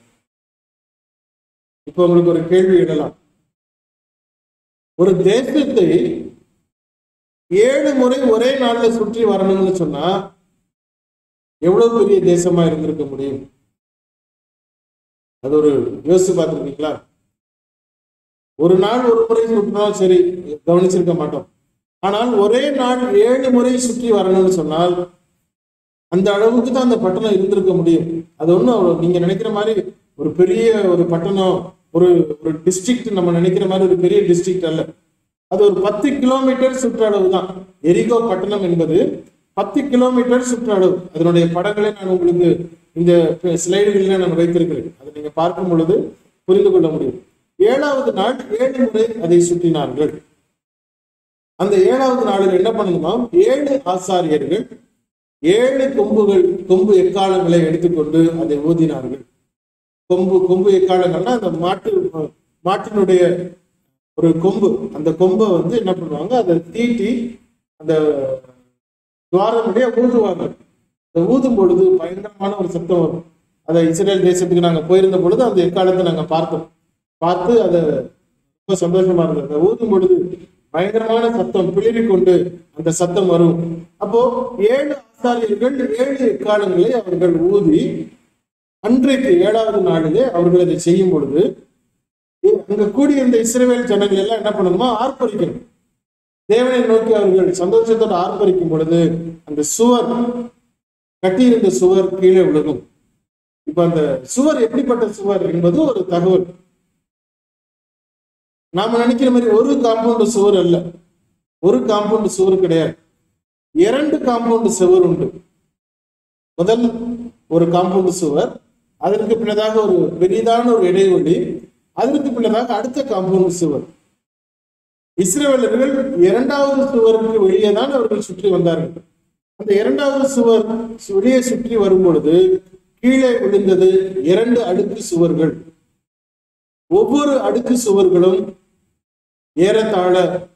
இப்ப உங்களுக்கு ஒரு கேள்வி எழலாம் ஒரு தேசத்தை ஏழு முறை ஒரே நாள்ல சுற்றி வரணும்னு சொன்னா எவ்வளவு பெரிய தேசமா இருந்திருக்க முடியும் அது ஒரு யோசிச்சு பார்த்துருக்கீங்களா ஒரு நாள் ஒரு முறை சுற்றினாலும் சரி கவனிச்சிருக்க மாட்டோம் ஆனால் ஒரே நாள் ஏழு முறை சுற்றி வரணும்னு சொன்னால் அந்த அளவுக்கு தான் அந்த பட்டணம் இருந்திருக்க முடியும் அது ஒன்றும் அவ்வளோ நீங்க நினைக்கிற மாதிரி ஒரு பெரிய ஒரு பட்டணம் ஒரு ஒரு டிஸ்ட்ரிக்ட் நம்ம நினைக்கிற மாதிரி ஒரு பெரிய டிஸ்ட்ரிக்ட் அல்ல அது ஒரு பத்து கிலோமீட்டர் சுற்றளவு தான் எரிகோ பட்டணம் என்பது பத்து கிலோமீட்டர் சுற்றளவு அதனுடைய படங்களை நான் உங்களுக்கு இந்த ஸ்லைடுகளில் நான் வைத்திருக்கிறேன் அதை நீங்க பார்க்கும் பொழுது புரிந்து கொள்ள முடியும் ஏழாவது நாள் ஏழு முறை அதை சுற்றினார்கள் அந்த ஏழாவது நாளில் என்ன பண்ணணுமாம் ஏழு ஆசாரியர்கள் ஏழு கொம்புகள் கொம்பு எக்காலங்களை எடுத்துக்கொண்டு அதை ஊதினார்கள் கொம்பு கொம்பு எக்காலங்கள்னா அந்த மாட்டு மாட்டினுடைய ஒரு கொம்பு அந்த கொம்பை வந்து என்ன பண்ணுவாங்க அதை தீட்டி அந்த துவாரமுடைய ஊதுவாங்க அந்த ஊதும் பொழுது பயங்கரமான ஒரு சத்தம் வரும் அதை இஸ்ரேல் தேசத்துக்கு நாங்க போயிருந்த பொழுது அந்த எக்காலத்தை நாங்க பார்த்தோம் பார்த்து அதை ரொம்ப சந்தோஷமா இருந்தது அதை ஊதும் பொழுது பயங்கரமான சத்தம் பிளிரி கொண்டு அந்த சத்தம் வரும் அப்போ ஏழு ஆசாரியர்கள் ஏழு எக்காலங்களை அவர்கள் ஊதி அன்றைக்கு ஏழாவது நாளிலே அவர்கள் அதை செய்யும் பொழுது அங்க கூடியிருந்த இஸ்ரேல் ஜனங்கள் எல்லாம் என்ன பண்ணணுமா ஆர்ப்பரிக்கணும் தேவனை நோக்கி அவர்கள் சந்தோஷத்தோடு ஆர்ப்பரிக்கும் பொழுது அந்த சுவர் கட்டியிருந்த சுவர் கீழே விழுகும் இப்ப அந்த சுவர் எப்படிப்பட்ட சுவர் என்பது ஒரு தகவல் நாம நினைக்கிற மாதிரி ஒரு காம்பவுண்ட் சுவர் அல்ல ஒரு காம்பவுண்ட் சுவர் கிடையாது இரண்டு காம்பவுண்ட் சுவர் உண்டு முதல் ஒரு காம்பவுண்ட் சுவர் அதற்கு பின்னதாக ஒரு பெரிதான ஒரு இடைவெளி அதற்கு பின்னதாக அடுத்த காம்பவுண்ட் சுவர் இஸ்ரேலர்கள் இரண்டாவது சுவருக்கு வெளியே தான் அவர்கள் சுற்றி வந்தார்கள் அந்த இரண்டாவது சுவர் வெளியே சுற்றி வரும் பொழுது கீழே விழுந்தது இரண்டு அடுக்கு சுவர்கள் ஒவ்வொரு அடுக்கு சுவர்களும் ஏறத்தாழ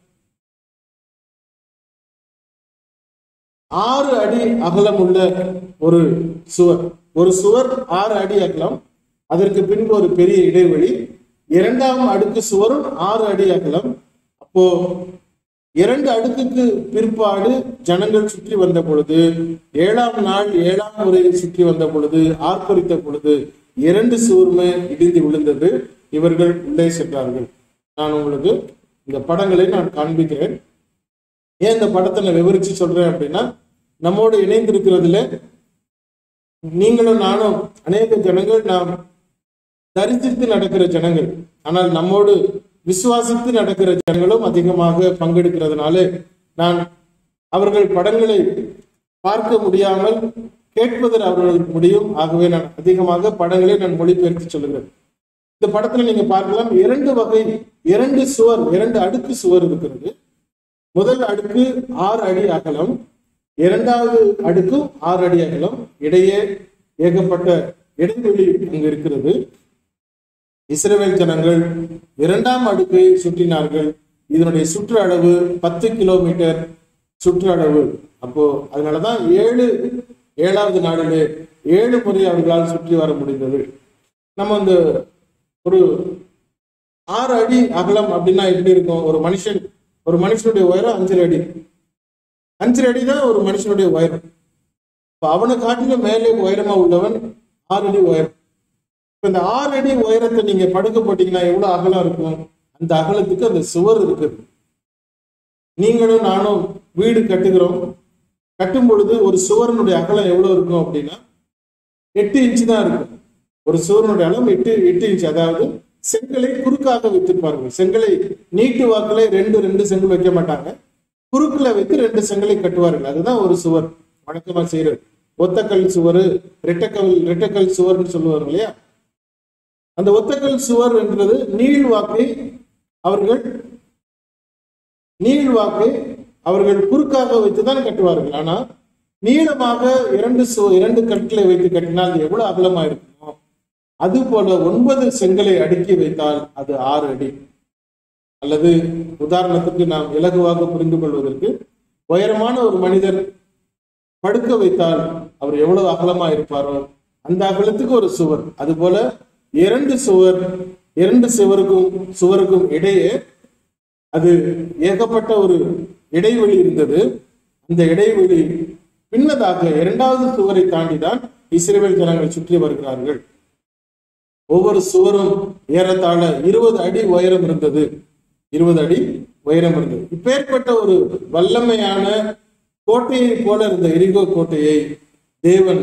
ஆறு அடி அகலம் உள்ள ஒரு சுவர் ஒரு சுவர் ஆறு அடி அகலம் அதற்கு பின்பு ஒரு பெரிய இடைவெளி இரண்டாம் அடுக்கு சுவரும் ஆறு அடி அகலம் அப்போ இரண்டு அடுக்குக்கு பிற்பாடு ஜனங்கள் சுற்றி வந்த பொழுது ஏழாம் நாள் ஏழாம் முறை சுற்றி வந்த பொழுது ஆர்ப்பரித்த பொழுது இரண்டு சுவருமே இடிந்து விழுந்தது இவர்கள் உள்ளே சென்றார்கள் நான் உங்களுக்கு இந்த படங்களை நான் காண்பிக்கிறேன் ஏன் இந்த படத்தை நான் விவரிச்சு சொல்றேன் அப்படின்னா நம்மோடு இணைந்திருக்கிறதுல நீங்களும் நானும் அநேக ஜனங்கள் நாம் தரிசித்து நடக்கிற ஜனங்கள் ஆனால் நம்மோடு விசுவாசித்து நடக்கிற ஜனங்களும் அதிகமாக பங்கெடுக்கிறதுனால நான் அவர்கள் படங்களை பார்க்க முடியாமல் கேட்பதில் அவர்களுக்கு முடியும் ஆகவே நான் அதிகமாக படங்களை நான் மொழிபெயர்த்து சொல்லுகிறேன் இந்த படத்துல நீங்க பார்க்கலாம் இரண்டு வகை இரண்டு சுவர் இரண்டு அடுக்கு சுவர் இருக்கிறது முதல் அடுக்கு ஆறு அடி அகலம் இரண்டாவது அடுக்கும் ஆறு அடி அகலம் இடையே ஏகப்பட்ட இடைவெளி அங்கு இருக்கிறது இஸ்ரவேல் ஜனங்கள் இரண்டாம் அடுக்கை சுற்றினார்கள் இதனுடைய சுற்று அளவு பத்து கிலோமீட்டர் சுற்று அளவு அப்போ அதனாலதான் ஏழு ஏழாவது நாளிலே ஏழு முறை அவர்களால் சுற்றி வர முடிந்தது நம்ம அந்த ஒரு ஆறு அடி அகலம் அப்படின்னா எப்படி இருக்கும் ஒரு மனுஷன் ஒரு மனுஷனுடைய உயரம் அஞ்சரை அடி அஞ்சரை அடி தான் ஒரு மனுஷனுடைய உயரம் இப்ப அவனை காட்டிலும் மேலே உயரமா உள்ளவன் ஆறு அடி உயரம் இப்ப இந்த ஆறு அடி உயரத்தை நீங்க படுக்க போட்டீங்கன்னா எவ்வளவு அகலம் இருக்கும் அந்த அகலத்துக்கு அந்த சுவர் இருக்குது நீங்களும் நானும் வீடு கட்டுகிறோம் கட்டும் பொழுது ஒரு சுவரனுடைய அகலம் எவ்வளவு இருக்கும் அப்படின்னா எட்டு இன்ச்சு தான் இருக்கும் ஒரு சுவரனுடைய அளவு எட்டு எட்டு இன்ச் அதாவது செங்கலை குறுக்காக வைத்திருப்பார்கள் செங்கலை நீட்டு வாக்குல ரெண்டு ரெண்டு செங்கல் வைக்க மாட்டாங்க குறுக்குல வைத்து ரெண்டு செங்கலை கட்டுவார்கள் அதுதான் ஒரு சுவர் வழக்கமா செய்யறது ஒத்தக்கல் சுவர் ரெட்டக்கல் ரெட்டக்கல் சுவர்னு சொல்லுவார்கள் இல்லையா அந்த ஒத்தக்கல் சுவர் என்றது நீள் வாக்கை அவர்கள் நீள் வாக்கை அவர்கள் குறுக்காக வைத்துதான் கட்டுவார்கள் ஆனா நீளமாக இரண்டு சு இரண்டு கற்களை வைத்து கட்டினால் அது எவ்வளவு அகலமா இருக்குமோ அது போல ஒன்பது செங்கலை அடுக்கி வைத்தால் அது ஆறு அடி அல்லது உதாரணத்துக்கு நாம் இலகுவாக புரிந்து கொள்வதற்கு உயரமான ஒரு மனிதர் படுக்க வைத்தால் அவர் எவ்வளவு அகலமா இருப்பாரோ அந்த அகலத்துக்கு ஒரு சுவர் அதுபோல இரண்டு சுவர் இரண்டு சுவருக்கும் சுவருக்கும் இடையே அது ஏகப்பட்ட ஒரு இடைவெளி இருந்தது அந்த இடைவெளி பின்னதாக இரண்டாவது சுவரை தாண்டிதான் இஸ்ரேல் ஜனங்கள் சுற்றி வருகிறார்கள் ஒவ்வொரு சுவரும் ஏறத்தாழ இருபது அடி உயரம் இருந்தது இருபது அடி உயரம் இருந்தது இப்பேற்பட்ட ஒரு வல்லமையான கோட்டையை போல இருந்த எரிகோ கோட்டையை தேவன்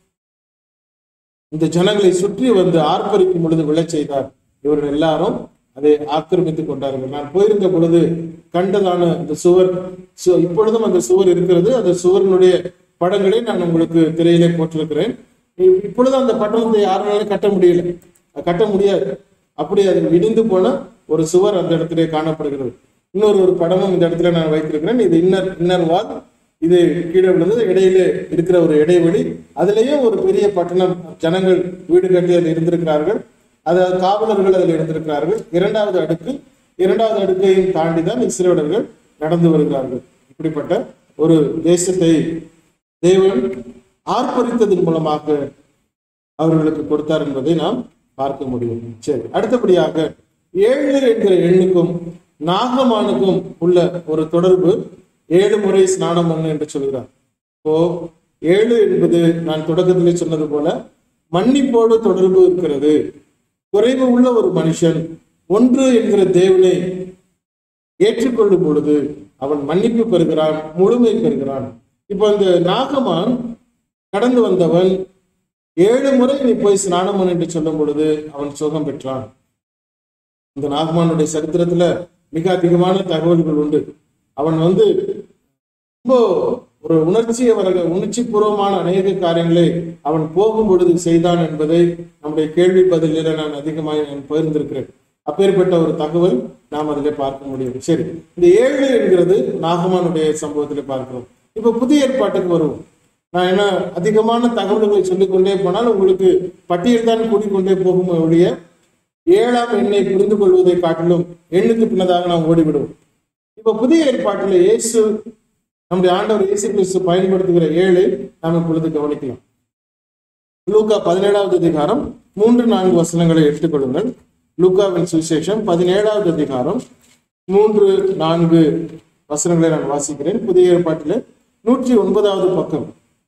இந்த ஜனங்களை சுற்றி வந்து ஆர்ப்பரிக்கும் பொழுது விழச் செய்தார் இவர்கள் எல்லாரும் அதை ஆக்கிரமித்துக் கொண்டார்கள் நான் போயிருந்த பொழுது கண்டதான இந்த சுவர் சு- இப்பொழுதும் அந்த சுவர் இருக்கிறது அந்த சுவரினுடைய படங்களை நான் உங்களுக்கு திரையிலே போட்டிருக்கிறேன் இ- இப்பொழுது அந்த பட்டணத்தை யாராலும் கட்ட முடியல அது கட்ட முடியாது அப்படி அது இடிந்து போன ஒரு சுவர் அந்த இடத்திலே காணப்படுகிறது இன்னொரு ஒரு படமும் இந்த இடத்துல நான் வைத்திருக்கிறேன் இது இன்னர் இன்னர் வால் இது கீழே விழுந்தது இடையிலே இருக்கிற ஒரு இடைவெளி அதுலயும் ஒரு பெரிய பட்டணம் ஜனங்கள் வீடு கட்டி அதில் இருந்திருக்கிறார்கள் அதாவது காவலர்கள் அதில் இருந்திருக்கிறார்கள் இரண்டாவது அடுக்கு இரண்டாவது அடுக்கையும் தாண்டி தான் இஸ்ரேலர்கள் நடந்து வருகிறார்கள் இப்படிப்பட்ட ஒரு தேசத்தை தேவன் ஆர்ப்பரித்ததன் மூலமாக அவர்களுக்கு கொடுத்தார் என்பதை நாம் பார்க்க முடியும் சரி அடுத்தபடியாக ஏழு என்கிற எண்ணுக்கும் நாகமானுக்கும் உள்ள ஒரு தொடர்பு ஏழு முறை ஸ்நானம் பண்ணு என்று சொல்கிறார் இப்போ ஏழு என்பது நான் தொடக்கத்திலே சொன்னது போல மன்னிப்போடு தொடர்பு இருக்கிறது குறைவு உள்ள ஒரு மனுஷன் ஒன்று என்கிற தேவனை ஏற்றுக்கொள்ளும் பொழுது அவன் மன்னிப்பு பெறுகிறான் முழுமை பெறுகிறான் இப்போ இந்த நாகமான் கடந்து வந்தவன் ஏழு முறை நீ போய் ஸ்நானம் பண்ணு என்று சொல்லும் பொழுது அவன் சுகம் பெற்றான் இந்த நாகமானுடைய சரித்திரத்துல மிக அதிகமான தகவல்கள் உண்டு அவன் வந்து ரொம்ப ஒரு உணர்ச்சியை வர உணர்ச்சி பூர்வமான அநேக காரியங்களை அவன் போகும் பொழுது செய்தான் என்பதை நம்முடைய கேள்வி பதிலில் நான் அதிகமாக நான் பகிர்ந்திருக்கிறேன் அப்பேற்பட்ட ஒரு தகவல் நாம் அதில் பார்க்க முடியும் சரி இந்த ஏழு என்கிறது நாகமானுடைய சம்பவத்தில் பார்க்கிறோம் இப்ப புதிய ஏற்பாட்டுக்கு வருவோம் நான் என்ன அதிகமான தகவல்களை சொல்லிக்கொண்டே போனால் உங்களுக்கு பட்டியல் தான் கூடிக்கொண்டே போகும் ஒழிய ஏழாம் எண்ணை புரிந்து கொள்வதை காட்டிலும் எண்ணுக்கு பின்னதாக நாம் ஓடிவிடுவோம் இப்ப புதிய ஏற்பாட்டில் இயேசு நம்முடைய ஆண்டவர் இயேசு கிறிஸ்து பயன்படுத்துகிற ஏழை நாம் இப்பொழுது கவனிக்கலாம் லூக்கா பதினேழாவது அதிகாரம் மூன்று நான்கு வசனங்களை எடுத்துக்கொள்ளுங்கள் லூக்காவின் சுவிசேஷம் பதினேழாவது அதிகாரம் மூன்று நான்கு வசனங்களை நான் வாசிக்கிறேன் புதிய ஏற்பாட்டிலே நூற்றி ஒன்பதாவது பக்கம்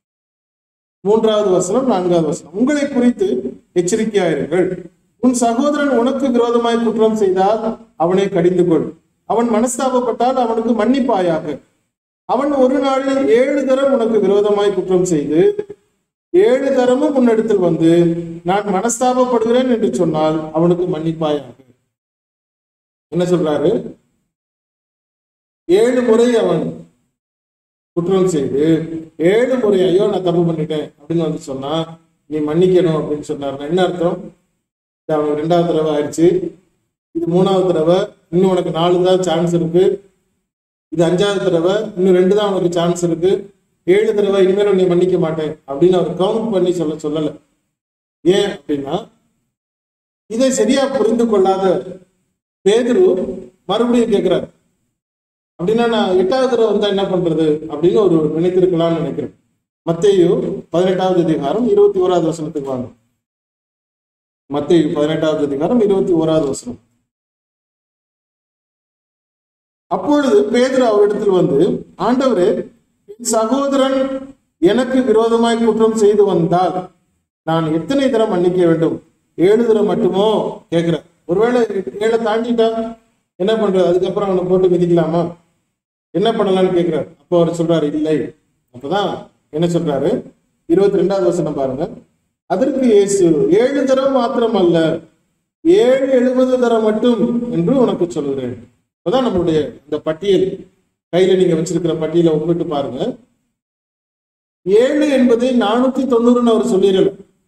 மூன்றாவது வசனம் நான்காவது வசனம் உங்களை குறித்து எச்சரிக்கையாயிருங்கள் உன் சகோதரன் உனக்கு விரோதமாய் குற்றம் செய்தால் அவனை கடிந்து கொள் அவன் மனஸ்தாபப்பட்டால் அவனுக்கு மன்னிப்பாயாக அவன் ஒரு நாளில் ஏழு தரம் உனக்கு விரோதமாய் குற்றம் செய்து ஏழு தரமும் உன்னிடத்தில் வந்து நான் மனஸ்தாபப்படுகிறேன் என்று சொன்னால் அவனுக்கு மன்னிப்பாயாக என்ன சொல்றாரு ஏழு முறை அவன் குற்றம் செய்து ஏழு முறை ஐயோ நான் தப்பு பண்ணிட்டேன் அப்படின்னு வந்து சொன்னா நீ மன்னிக்கணும் அப்படின்னு சொன்னாருன்னா என்ன அர்த்தம் இது அவனுக்கு ரெண்டாவது தடவை ஆயிடுச்சு இது மூணாவது தடவை இன்னும் உனக்கு நாலு தான் சான்ஸ் இருக்கு இது அஞ்சாவது தடவை இன்னும் ரெண்டு தான் உனக்கு சான்ஸ் இருக்கு ஏழு தடவை இனிமேல் நீ மன்னிக்க மாட்டேன் அப்படின்னு அவர் கவுண்ட் பண்ணி சொல்ல சொல்லல ஏன் அப்படின்னா இதை சரியா புரிந்து கொள்ளாத பேதுரு மறுபடியும் கேட்கிறார் அப்படின்னா நான் எட்டாவது தடவை வந்தா என்ன பண்றது அப்படின்னு ஒரு நினைத்திருக்கலாம்னு நினைக்கிறேன் மத்தேயு பதினெட்டாவது அதிகாரம் இருபத்தி ஓராவது வசனத்துக்கு வாங்க மத்தேயு பதினெட்டாவது அதிகாரம் இருபத்தி ஓராவது வசனம் அப்பொழுது பேதுரு அவரிடத்தில் வந்து ஆண்டவரே என் சகோதரன் எனக்கு விரோதமாய் குற்றம் செய்து வந்தால் நான் எத்தனை தரம் மன்னிக்க வேண்டும் ஏழு தரம் மட்டுமோ கேட்கிறேன் ஒருவேளை ஏழை தாண்டிட்டா என்ன பண்றது அதுக்கப்புறம் அவனை போட்டு மிதிக்கலாமா என்ன பண்ணலாம்னு கேட்கிறார் அப்போ அவர் சொல்றாரு இல்லை அப்பதான் என்ன சொல்றாரு இருபத்தி ரெண்டாவது வசனம் பாருங்க அதற்கு இயேசு ஏழு தரம் மாத்திரம் அல்ல ஏழு எழுபது தரம் மட்டும் என்று உனக்கு சொல்கிறேன் அப்பதான் நம்மளுடைய இந்த பட்டியல் கையில நீங்க வச்சிருக்கிற பட்டியலை ஒப்பிட்டு பாருங்க ஏழு என்பது நானூத்தி தொண்ணூறுன்னு அவர் சொல்லிடல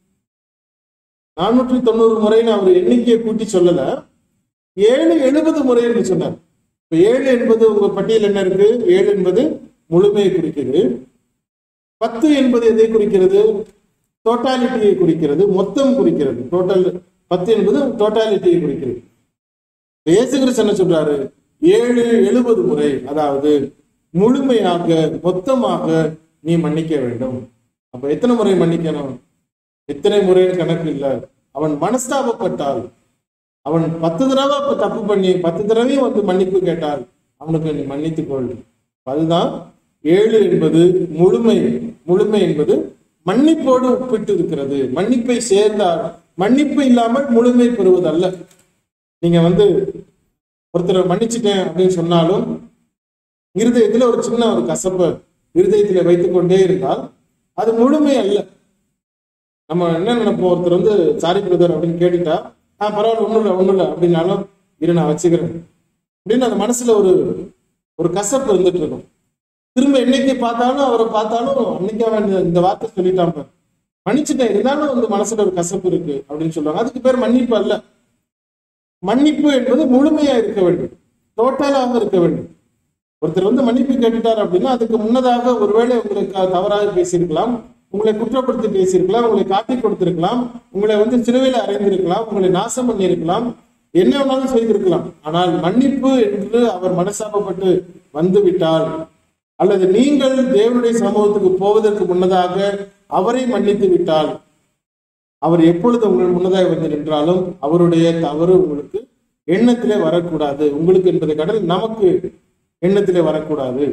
நானூற்றி தொண்ணூறு முறைன்னு அவர் எண்ணிக்கையை கூட்டி சொல்லல ஏழு எழுபது முறை என்று சொன்னார் இப்ப ஏழு என்பது உங்க பட்டியல் என்ன இருக்கு ஏழு என்பது முழுமையை குறிக்கிறது பத்து என்பது எதை குறிக்கிறது டோட்டாலிட்டியை குறிக்கிறது மொத்தம் குறிக்கிறது டோட்டல் பத்து என்பது டோட்டாலிட்டியை குறிக்கிறது இப்ப இயேசு கிறிஸ்து என்ன சொல்றாரு ஏழு எழுபது முறை அதாவது முழுமையாக மொத்தமாக நீ மன்னிக்க வேண்டும் அப்ப எத்தனை முறை மன்னிக்கணும் எத்தனை முறைன்னு கணக்கு இல்லை அவன் மனஸ்தாபப்பட்டால் அவன் பத்து தடவை இப்ப தப்பு பண்ணி பத்து தடவையும் வந்து மன்னிப்பு கேட்டால் அவனுக்கு நீ மன்னித்துக் கொள் அதுதான் ஏழு என்பது முழுமை முழுமை என்பது மன்னிப்போடு ஒப்பிட்டு இருக்கிறது மன்னிப்பை சேர்ந்தால் மன்னிப்பு இல்லாமல் முழுமை பெறுவதல்ல நீங்க வந்து ஒருத்தரை மன்னிச்சிட்டேன் அப்படின்னு சொன்னாலும் இருதயத்துல ஒரு சின்ன ஒரு கசப்பை இருதயத்துல வைத்துக் கொண்டே இருந்தால் அது முழுமை அல்ல நம்ம என்ன நினைப்போம் ஒருத்தர் வந்து சாரி பிரதர் அப்படின்னு கேட்டுட்டா ஆ பரவாயில்ல ஒண்ணும் இல்லை ஒண்ணும் இல்லை அப்படின்னாலும் இரு நான் வச்சுக்கிறேன் அப்படின்னு அந்த மனசுல ஒரு ஒரு கசப்பு இருந்துட்டு இருக்கும் திரும்ப என்னைக்கு பார்த்தாலும் அவரை பார்த்தாலும் அன்னைக்கு அவன் இந்த- இந்த வார்த்தை சொல்லிட்டான் பாரு. மன்னிச்சுட்டேன் இருந்தாலும் வந்து மனசுல ஒரு கசப்பு இருக்கு அப்படின்னு சொல்லுவாங்க அதுக்கு பேர் மன்னிப்பு அல்ல மன்னிப்பு என்பது முழுமையா இருக்க வேண்டும் டோட்டலாக இருக்க வேண்டும் ஒருத்தர் வந்து மன்னிப்பு கேட்டுட்டார் அப்படின்னா அதுக்கு முன்னதாக ஒருவேளை உங்களுக்கு தவறாக பேசியிருக்கலாம் உங்களை குற்றப்படுத்தி பேசியிருக்கலாம் உங்களை காட்டி கொடுத்திருக்கலாம் உங்களை வந்து சிலுவையில் அறைந்திருக்கலாம் உங்களை நாசம் பண்ணியிருக்கலாம் என்ன வேணாலும் செய்திருக்கலாம் ஆனால் மன்னிப்பு என்று அவர் மனசாபப்பட்டு வந்து விட்டால் அல்லது நீங்கள் தேவனுடைய சமூகத்துக்கு போவதற்கு முன்னதாக அவரை மன்னித்து விட்டால் அவர் எப்பொழுது உங்கள் முன்னதாக வந்து நின்றாலும் அவருடைய தவறு உங்களுக்கு எண்ணத்திலே வரக்கூடாது உங்களுக்கு என்பதை கடல் நமக்கு எண்ணத்திலே வரக்கூடாது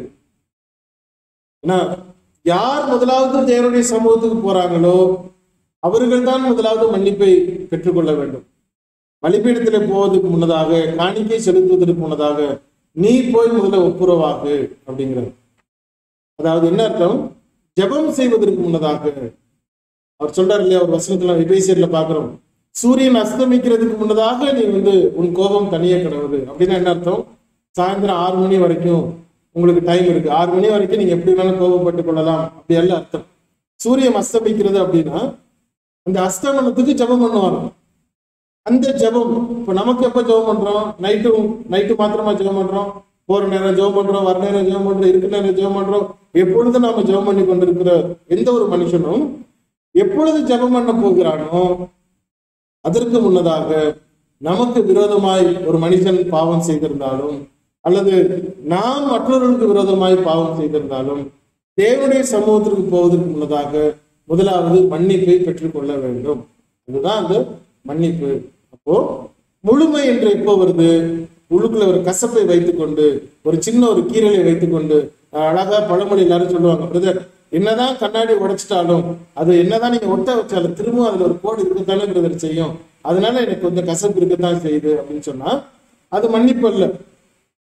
ஏன்னா யார் முதலாவது தேவனுடைய சமூகத்துக்கு போறாங்களோ அவர்கள் தான் முதலாவது மன்னிப்பை பெற்றுக்கொள்ள வேண்டும் பலிபீடத்திலே போவதற்கு முன்னதாக காணிக்கை செலுத்துவதற்கு முன்னதாக நீ போய் முதல்ல ஒப்புரவாகு அப்படிங்கிறது அதாவது என்ன அர்த்தம் ஜெபம் செய்வதற்கு முன்னதாக அவர் சொல்றாரு இல்லையா ஒரு வசனத்துல விபேசியர்ல பாக்குறோம் சூரியன் அஸ்தமிக்கிறதுக்கு முன்னதாக நீ வந்து உன் கோபம் தனியே கிடவுது அப்படின்னா என்ன அர்த்தம் சாயந்தரம் ஆறு மணி வரைக்கும் உங்களுக்கு டைம் இருக்கு ஆறு மணி வரைக்கும் நீங்க எப்படி வேணாலும் கோபப்பட்டு கொள்ளலாம் அப்படி எல்லாம் அர்த்தம் சூரியன் அஸ்தமிக்கிறது அப்படின்னா அந்த அஸ்தமனத்துக்கு ஜெபம் பண்ணுவாங்க அந்த ஜெபம் இப்ப நமக்கு எப்ப ஜெபம் பண்றோம் நைட்டு நைட்டு மாத்திரமா ஜெபம் பண்றோம் போற நேரம் ஜெபம் பண்றோம் வர நேரம் ஜெபம் பண்றோம் இருக்கிற நேரம் ஜெபம் பண்றோம் எப்பொழுது நாம ஜெபம் பண்ணி கொண்டிருக்கிற எந்த ஒரு மனுஷனும் எப்பொழுது ஜெபம் பண்ண போகிறானோ அதற்கு முன்னதாக நமக்கு விரோதமாய் ஒரு மனுஷன் பாவம் செய்திருந்தாலும் அல்லது நாம் மற்றவர்களுக்கு விரோதமாய் பாவம் செய்திருந்தாலும் தேவனுடைய சமூகத்திற்கு போவதற்கு முன்னதாக முதலாவது மன்னிப்பை பெற்றுக்கொள்ள வேண்டும் இதுதான் அந்த மன்னிப்பு அப்போ முழுமை என்று எப்போ வருது உள்ளுக்குள்ள ஒரு கசப்பை வைத்துக்கொண்டு ஒரு சின்ன ஒரு கீரலை வைத்துக்கொண்டு அஹ் அழகா பழமொழி எல்லாரும் சொல்லுவாங்க பிரதர் என்னதான் கண்ணாடி உடைச்சிட்டாலும் அது என்னதான் நீங்க ஒட்ட வச்சாலும் திரும்ப அதுல ஒரு கோடு இருக்கத்தானே பிரதர் செய்யும் அதனால எனக்கு கொஞ்சம் கசப்பு இருக்கத்தான் செய்யுது அப்படின்னு சொன்னா அது மன்னிப்பு அல்ல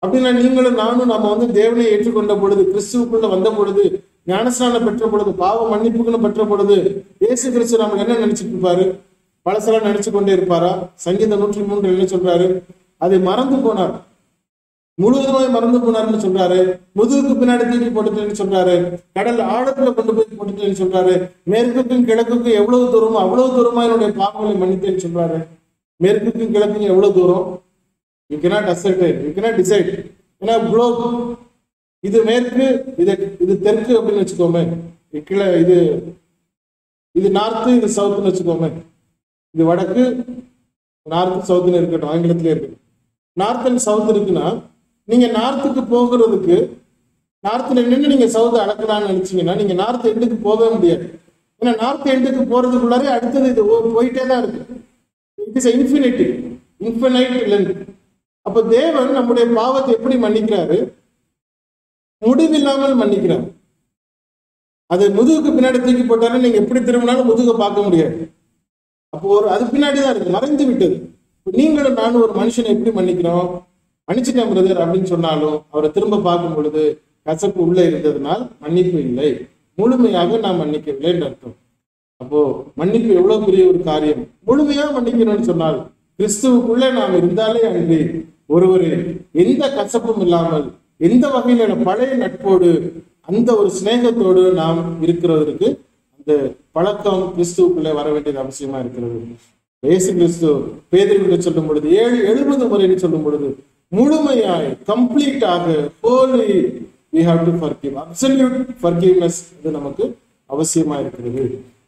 அப்படின்னா நீங்களும் நானும் நம்ம வந்து தேவனை ஏற்றுக்கொண்ட பொழுது கிறிஸ்துவுக்குள்ள வந்த பொழுது ஞானஸ்நானம் பெற்ற பொழுது பாவ மன்னிப்புக்குன்னு பெற்ற பொழுது இயேசு கிறிஸ்து நம்ம என்ன நினைச்சிட்டு இருப்பாரு பழசெல்லாம் நினைச்சு கொண்டே இருப்பாரா சங்கீதம் நூற்றி மூன்று என்ன சொல்றாரு அதை மறந்து போனார் முழுவதுமாய் மறந்து போனார்னு சொல்றாரு முதுகுக்கு பின்னாடி தூக்கி போட்டுட்டேன்னு சொல்றாரு கடல் ஆழத்துல கொண்டு போய் போட்டுட்டேன்னு சொல்றாரு மேற்குக்கும் கிழக்குக்கும் எவ்வளவு தூரமோ அவ்வளவு தூரமா என்னுடைய பாவங்களை மன்னித்தேன்னு சொல்றாரு மேற்குக்கும் கிழக்குக்கும் எவ்வளவு தூரம் you cannot ascertain you cannot decide ஏன்னா குளோப் இது மேற்கு இது இது தெற்கு அப்படின்னு வச்சுக்கோமே இது கீழே இது இது நார்த்து இது சவுத்துன்னு வச்சுக்கோமே இது வடக்கு நார்த்து சவுத்துன்னு இருக்கட்டும் ஆங்கிலத்திலே இருக்கட்டும் நார்த் அண்ட் சவுத் இருக்குன்னா நீங்க நார்த்துக்கு போகிறதுக்கு நார்த்ல நின்று நீங்க சவுத் அளக்கலாம்னு நினைச்சீங்கன்னா நீங்க நார்த் எண்டுக்கு போகவே முடியாது ஏன்னா நார்த் எண்டுக்கு போறதுக்குள்ளாரே அடுத்தது இது ஓ- போயிட்டே தான் இருக்கு it is infinity infinite length அப்ப தேவன் நம்முடைய பாவத்தை எப்படி மன்னிக்கிறாரு முடிவில்லாமல் மன்னிக்கிறார் அது முதுகுக்கு பின்னாடி தூக்கி போட்டாலும் நீங்க எப்படி திரும்பினாலும் முதுகை பார்க்க முடியாது அப்போ ஒரு அது பின்னாடி தான் இருக்கு மறைந்து விட்டது இப்ப நீங்களும் நானும் ஒரு மனுஷனை எப்படி மன்னிக்கிறோம் மன்னிச்சுட்டேன் பிரதர் அப்படின்னு சொன்னாலும் அவரை திரும்ப பார்க்கும் பொழுது கசப்பு உள்ள இருந்ததுனால் மன்னிப்பு இல்லை முழுமையாக நான் மன்னிக்கவில்லைன்னு அர்த்தம் அப்போ மன்னிப்பு எவ்வளவு பெரிய ஒரு காரியம் முழுமையா மன்னிக்கணும்னு சொன்னால் கிறிஸ்துவுக்குள்ளே நாம் இருந்தாலே அன்றி ஒருவரை எந்த கசப்பும் இல்லாமல் எந்த வகையில பழைய நட்போடு அந்த ஒரு சிநேகத்தோடு நாம் இருக்கிறதற்கு அந்த பழக்கம் கிறிஸ்துவுக்குள்ளே வர வேண்டியது அவசியமா இருக்கிறது இயேசு கிறிஸ்து பேதர்கிட்ட சொல்லும் பொழுது ஏழு எழுபது முறைன்னு சொல்லும் பொழுது முழுமையாய் கம்ப்ளீட்டாக Holi we have to forgive absolute forgiveness இது நமக்கு அவசியமா இருக்கிறது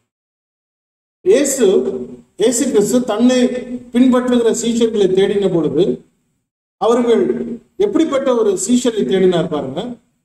இயேசு இயேசு கிறிஸ்து தன்னை பின்பற்றுகிற சீஷர்களை தேடின பொழுது அவர்கள் எப்படிப்பட்ட ஒரு சீஷரை தேடினார் பாருங்க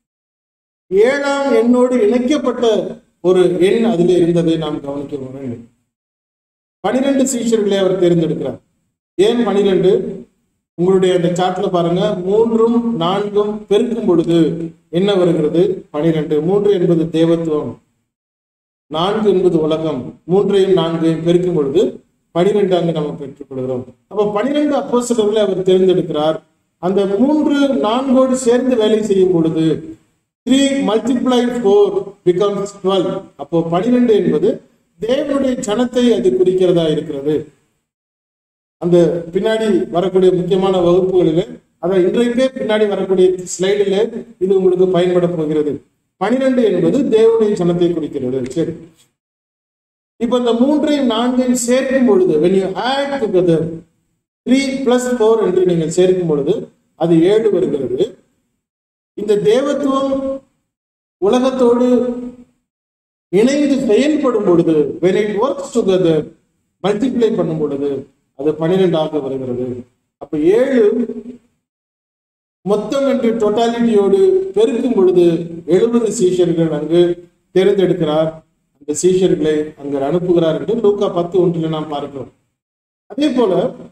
ஏழாம் எண்ணோடு இணைக்கப்பட்ட ஒரு எண் அதில் இருந்ததை நாம் கவனிக்க வேண்டும் பனிரெண்டு சீஷர்களை அவர் தேர்ந்தெடுக்கிறார் ஏன் பனிரெண்டு உங்களுடைய அந்த சார்ட்ல பாருங்க மூன்றும் நான்கும் பெருக்கும் பொழுது என்ன வருகிறது பனிரெண்டு மூன்று என்பது தேவத்துவம் நான்கு என்பது உலகம் மூன்றையும் நான்கையும் பெருக்கும் பொழுது பனிரெண்டு அங்கு நம்ம பெற்றுக் கொள்கிறோம் அப்ப பனிரெண்டு அப்போஸ்தலர்களை அவர் தேர்ந்தெடுக்கிறார் அந்த மூன்று நான்கோடு சேர்ந்து வேலை செய்யும் பொழுது three multiply four becomes twelve அப்போ பனிரெண்டு என்பது தேவனுடைய ஜனத்தை அது குறிக்கிறதா இருக்கிறது அந்த பின்னாடி வரக்கூடிய முக்கியமான வகுப்புகளில் அதான் இன்றைக்கே பின்னாடி வரக்கூடிய ஸ்லைடில் இது உங்களுக்கு பயன்பட போகிறது பனிரெண்டு என்பது தேவனுடைய ஜனத்தை குறிக்கிறது சரி இப்ப இந்த மூன்றையும் நான்கையும் சேர்க்கும் பொழுது when you add together three plus four என்று நீங்கள் சேர்க்கும் பொழுது அது ஏழு வருகிறது இந்த தேவத்துவம் உலகத்தோடு இணைந்து செயல்படும் பொழுது when it works together multiply பண்ணும் பொழுது அது பன்னிரெண்டாக வருகிறது அப்ப ஏழு மொத்தம் என்று டோட்டாலிட்டியோடு பெருக்கும் பொழுது எழுபது சீஷர்கள் அங்கு தேர்ந்தெடுக்கிறார் அந்த சீஷர்களை அங்கு அனுப்புகிறார் என்று லூக்கா பத்து ஒன்றில் நாம் பார்க்கிறோம் அதே போல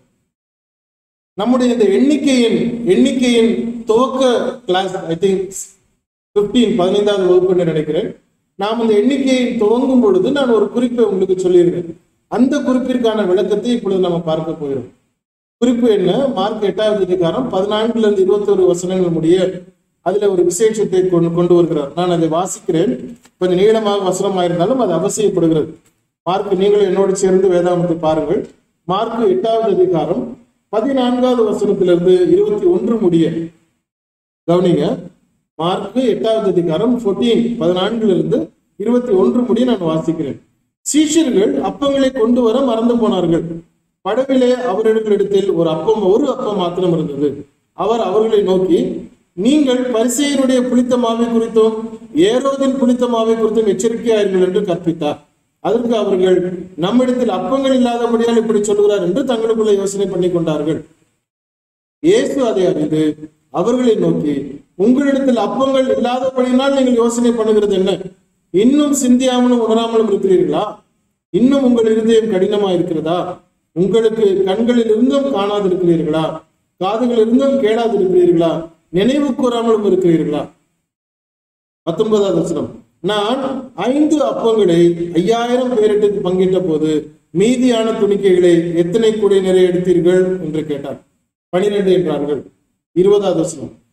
நம்முடைய இந்த எண்ணிக்கையின் எண்ணிக்கையின் துவக்க கிளாஸ் ஐ திங்க் பிப்டீன் பதினைந்தாவது வகுப்பு என்று நினைக்கிறேன் நாம் இந்த எண்ணிக்கையின் துவங்கும் பொழுது நான் ஒரு குறிப்பை உங்களுக்கு சொல்லியிருக்கேன் அந்த குறிப்பிற்கான விளக்கத்தை இப்பொழுது நம்ம பார்க்க போகிறோம் குறிப்பு என்ன மார்க் எட்டாவது அதிகாரம் பதினான்குல இருந்து இருபத்தோரு வசனங்கள் முடிய அதுல ஒரு விசேஷத்தை கொண்டு கொண்டு வருகிறார் நான் அதை வாசிக்கிறேன் கொஞ்சம் நீளமாக வசனமாயிருந்தாலும் அது அவசியப்படுகிறது மார்க் நீங்களும் என்னோடு சேர்ந்து வேதாந்தத்தை பாருங்கள் மார்க் எட்டாவது அதிகாரம் பதினான்காவது வசனத்திலிருந்து இருபத்தி ஒன்று முடிய கவனிங்க மார்க் எட்டாவது அதிகாரம் 14 பதினான்குல இருந்து இருபத்தி ஒன்று முடிய நான் வாசிக்கிறேன் சீஷர்கள் அப்பங்களை கொண்டு வர மறந்து போனார்கள் படவிலே அவர்களிடத்தில் ஒரு அப்பம் ஒரு அப்பம் மாத்திரம் இருந்தது அவர் அவர்களை நோக்கி நீங்கள் பரிசெயருடைய புளித்த மாவை குறித்தும் ஏரோதின் புளித்த மாவை குறித்தும் எச்சரிக்கையாயிருங்கள் என்று கற்பித்தார் அதற்கு அவர்கள் நம்மிடத்தில் அப்பங்கள் இல்லாதபடியால் இப்படி சொல்கிறார் என்று தங்களுக்குள்ள யோசனை பண்ணி கொண்டார்கள் இயேசு அதை அறிந்து அவர்களை நோக்கி உங்களிடத்தில் அப்பங்கள் இல்லாதபடியினால் நீங்கள் யோசனை பண்ணுகிறது என்ன இன்னும் சிந்தியாமலும் உணராமலும் இருக்கிறீர்களா இன்னும் உங்கள் இருதயம் கடினமா இருக்கிறதா உங்களுக்கு கண்களில் இருந்தும் காணாதிருக்கிறீர்களா காதுகளில் இருந்தும் கேளாதிருக்கிறீர்களா நினைவு கூறாமலும் இருக்கிறீர்களா பத்தொன்பதாவது வசனம் நான் ஐந்து அப்பங்களை ஐயாயிரம் பேருக்கு பங்கிட்ட போது மீதியான துணிக்கைகளை எத்தனை கூடை நிறைய எடுத்தீர்கள் என்று கேட்டார் பனிரெண்டு என்றார்கள் இருபதாவது வசனம்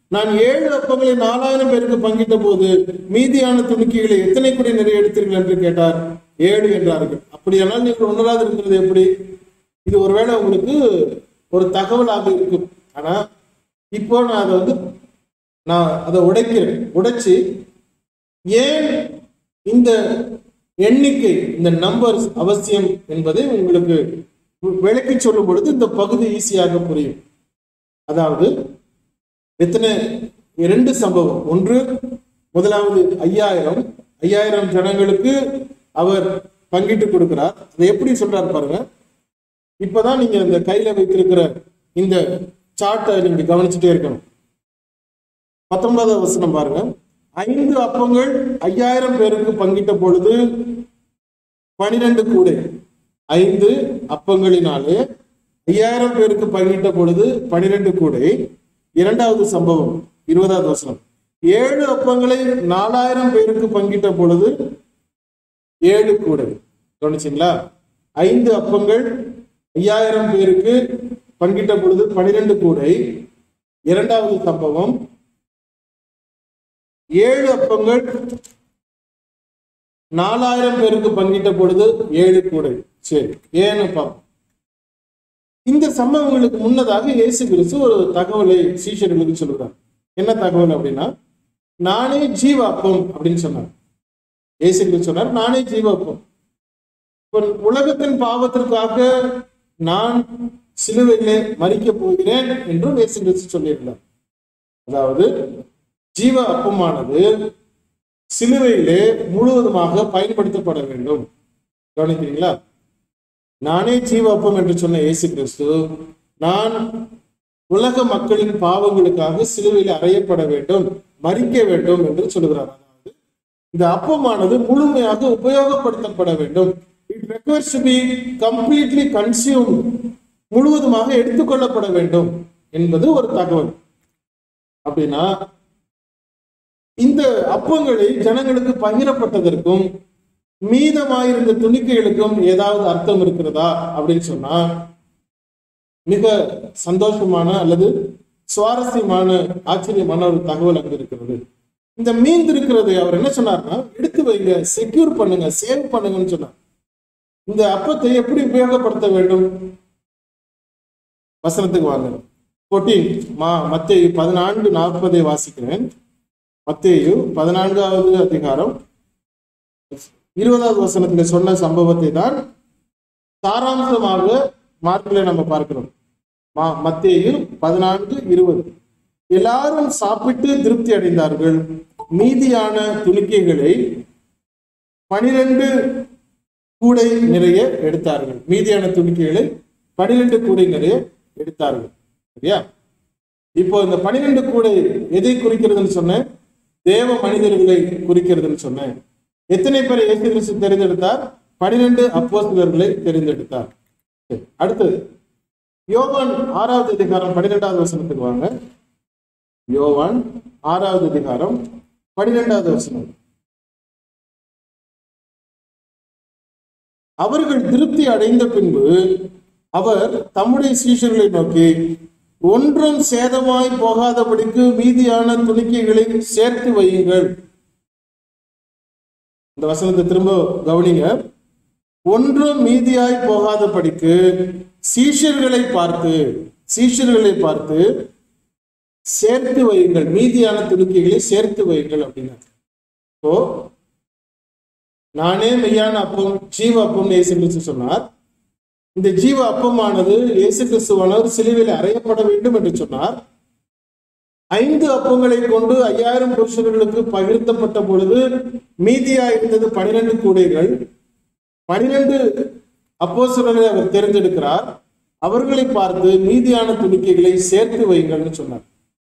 நான் ஏழு அப்பங்களை நாலாயிரம் பேருக்கு பங்கிட்ட போது மீதியான துணுக்கிகளை எத்தனை குடி நிறைய எடுத்தீர்கள் என்று கேட்டார் ஏழு என்றார்கள் அப்படியானால் நீங்கள் உணராது இருக்கிறது எப்படி இது ஒருவேளை உங்களுக்கு ஒரு தகவலாக இருக்கும் ஆனா இப்போ நான் அதை வந்து நான் அதை உடைக்கிறேன் உடைச்சு ஏன் இந்த எண்ணிக்கை இந்த நம்பர்ஸ் அவசியம் என்பதை உங்களுக்கு விளக்கி சொல்லும் பொழுது இந்த பகுதி ஈஸியாக புரியும் அதாவது எத்தனை இரண்டு சம்பவம் ஒன்று முதலாவது ஐயாயிரம் ஐயாயிரம் ஜனங்களுக்கு அவர் பங்கிட்டு கொடுக்கிறார் அதை எப்படி சொல்றாரு பாருங்க இப்பதான் நீங்க இந்த கையில வைத்திருக்கிற இந்த சார்ட்டை நீங்க கவனிச்சுட்டே இருக்கணும் பத்தொன்பதாவது வசனம் பாருங்க ஐந்து அப்பங்கள் ஐயாயிரம் பேருக்கு பங்கிட்ட பொழுது பனிரெண்டு கூடை ஐந்து அப்பங்களினாலே ஐயாயிரம் பேருக்கு பங்கிட்ட பொழுது பனிரெண்டு கூடை இரண்டாவது சம்பவம் இருபதாவது வசனம் ஏழு அப்பங்களை நாலாயிரம் பேருக்கு பங்கிட்ட பொழுது ஏழு கூடை கவனிச்சிங்களா ஐந்து அப்பங்கள் ஐயாயிரம் பேருக்கு பங்கிட்ட பொழுது பனிரெண்டு கூடை இரண்டாவது சம்பவம் ஏழு அப்பங்கள் நாலாயிரம் பேருக்கு பங்கிட்ட பொழுது ஏழு கூடை சரி ஏன்னு பார்ப்போம் இந்த சம்பவங்களுக்கு முன்னதாக இயேசு கிறிஸ்து ஒரு தகவலை சீஷர்களுக்கு சொல்லுறார் என்ன தகவல் அப்படின்னா நானே ஜீவாப்பம் அப்படின்னு சொன்னார் இயேசு கிறிஸ்து சொன்னார் நானே ஜீவாப்பம் இப்ப உலகத்தின் பாவத்திற்காக நான் சிலுவையிலே மறிக்க போகிறேன் என்றும் இயேசு கிறிஸ்து சொல்லியிருந்தார் அதாவது ஜீவ அப்பமானது சிலுவையிலே முழுவதுமாக பயன்படுத்தப்பட வேண்டும் கவனிக்கிறீங்களா நானே ஜீவ அப்பம் என்று சொன்ன இயேசு கிறிஸ்து நான் உலக மக்களின் பாவங்களுக்காக சிலுவையில் அறையப்பட வேண்டும் மறிக்க வேண்டும் என்று சொல்லுகிறார் அதாவது இந்த அப்பமானது முழுமையாக உபயோகப்படுத்தப்பட வேண்டும் it requires to be completely consume முழுவதுமாக எடுத்துக்கொள்ளப்பட வேண்டும் என்பது ஒரு தகவல் அப்படின்னா இந்த அப்பங்களை ஜனங்களுக்கு பகிரப்பட்டதற்கும் மீதமாயிருந்த துணிக்கைகளுக்கும் ஏதாவது அர்த்தம் இருக்கிறதா அப்படின்னு சொன்னா மிக சந்தோஷமான அல்லது சுவாரஸ்யமான ஆச்சரியமான ஒரு தகவல் அங்க இருக்கிறது இந்த மீந்து இருக்கிறது அவர் என்ன சொன்னார்னா எடுத்து வைங்க செக்யூர் பண்ணுங்க சேவ் பண்ணுங்கன்னு சொன்னார் இந்த அப்பத்தை எப்படி உபயோகப்படுத்த வேண்டும் வசனத்துக்கு வாங்க ஃபோர்டீன் மா மத்தேயு பதினான்கு நாற்பதை வாசிக்கிறேன் மத்தேயு பதினான்காவது அதிகாரம் இருபதாவது வசனத்துல சொன்ன சம்பவத்தை தான் சாராம்சமாக மார்க்கில நம்ம பார்க்கிறோம் மா மத்தேயு பதினான்கு இருபது எல்லாரும் சாப்பிட்டு திருப்தி அடைந்தார்கள் மீதியான துணிக்கைகளை பனிரெண்டு கூடை நிறைய எடுத்தார்கள் மீதியான துணிக்கைகளை பனிரெண்டு கூடை நிறைய எடுத்தார்கள் சரியா இப்போ இந்த பனிரெண்டு கூடை எதை குறிக்கிறதுன்னு சொன்னேன் தேவ மனிதர்களை குறிக்கிறதுன்னு சொன்னேன் எத்தனை பேரை இயேசு கிறிஸ்து தெரிந்தெடுத்தார் பனிரெண்டு அப்போஸ்தலர்களை தெரிந்தெடுத்தார் சரி, அடுத்தது யோவான் ஆறாவது அதிகாரம் பன்னிரெண்டாவது வசனத்துக்கு வாங்க யோவான் ஆறாவது அதிகாரம் பன்னிரெண்டாவது வசனம் அவர்கள் திருப்தி அடைந்த பின்பு அவர் தம்முடைய சீஷர்களை நோக்கி ஒன்றும் சேதமாய் போகாதபடிக்கு மீதியான துணிக்கைகளை சேர்த்து வையுங்கள் இந்த வசனத்தை திரும்ப கவனிங்க ஒன்றும் மீதியாய் போகாதபடிக்கு சீஷர்களை பார்த்து சீஷர்களை பார்த்து சேர்த்து வையுங்கள் மீதியான துணுக்கிகளை சேர்த்து வையுங்கள் அப்படின்னா இப்போ நானே மெய்யான அப்பம் ஜீவ அப்பம் இயேசு கிறிஸ்து சொன்னார் இந்த ஜீவ அப்பமானது இயேசு கிறிஸ்துவானவர் சிலுவையில் அறையப்பட வேண்டும் என்று சொன்னார் ஐந்து அப்பங்களை கொண்டு ஐயாயிரம் புருஷர்களுக்கு பகிர்ந்தப்பட்ட பொழுது மீதியா இருந்தது பனிரெண்டு கூடைகள் பனிரெண்டு அப்போஸ்தலர்களை அவர் தேர்ந்தெடுக்கிறார் அவர்களை பார்த்து மீதியான துணிக்கைகளை சேர்த்து வையுங்கள்னு சொன்னார்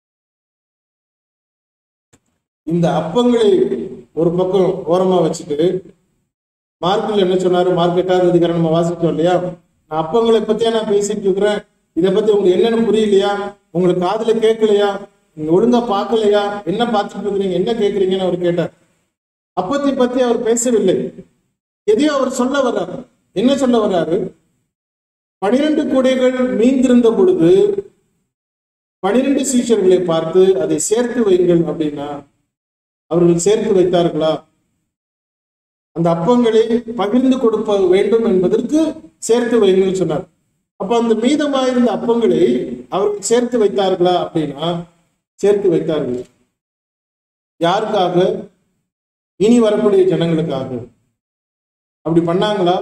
இந்த அப்பங்களை ஒரு பக்கம் ஓரமா வச்சுட்டு மார்க்கில் என்ன சொன்னாரு மார்க் எட்டாவது அதிகாரம் நம்ம வாசிச்சோம் இல்லையா நான் அப்பங்களை பத்தியா நான் பேசிட்டு இருக்கிறேன் இதை பத்தி உங்களுக்கு என்னன்னு புரியலையா உங்களுக்கு காதுல கேட்கலையா நீங்க ஒழுங்கா பார்க்கலையா என்ன பார்த்துட்டு இருக்கிறீங்க என்ன கேட்கறீங்கன்னு அவர் கேட்டார் அப்பத்தை பத்தி அவர் பேசவில்லை எதையோ அவர் சொல்ல வர்றாரு என்ன சொல்ல வர்றாரு பனிரெண்டு கூடைகள் மீந்திருந்த பொழுது பனிரெண்டு சீஷர்களை பார்த்து அதை சேர்த்து வைங்கள் அப்படின்னா அவர்கள் சேர்த்து வைத்தார்களா அந்த அப்பங்களை பகிர்ந்து கொடுக்க வேண்டும் என்பதற்கு சேர்த்து வைங்கன்னு சொன்னார் அப்ப அந்த மீதமாயிருந்த அப்பங்களை அவர்கள் சேர்த்து வைத்தார்களா அப்படின்னா சேர்த்து வைத்தார்கள் யாருக்காக இனி வரக்கூடிய ஜனங்களுக்காக அப்படி பண்ணாங்களா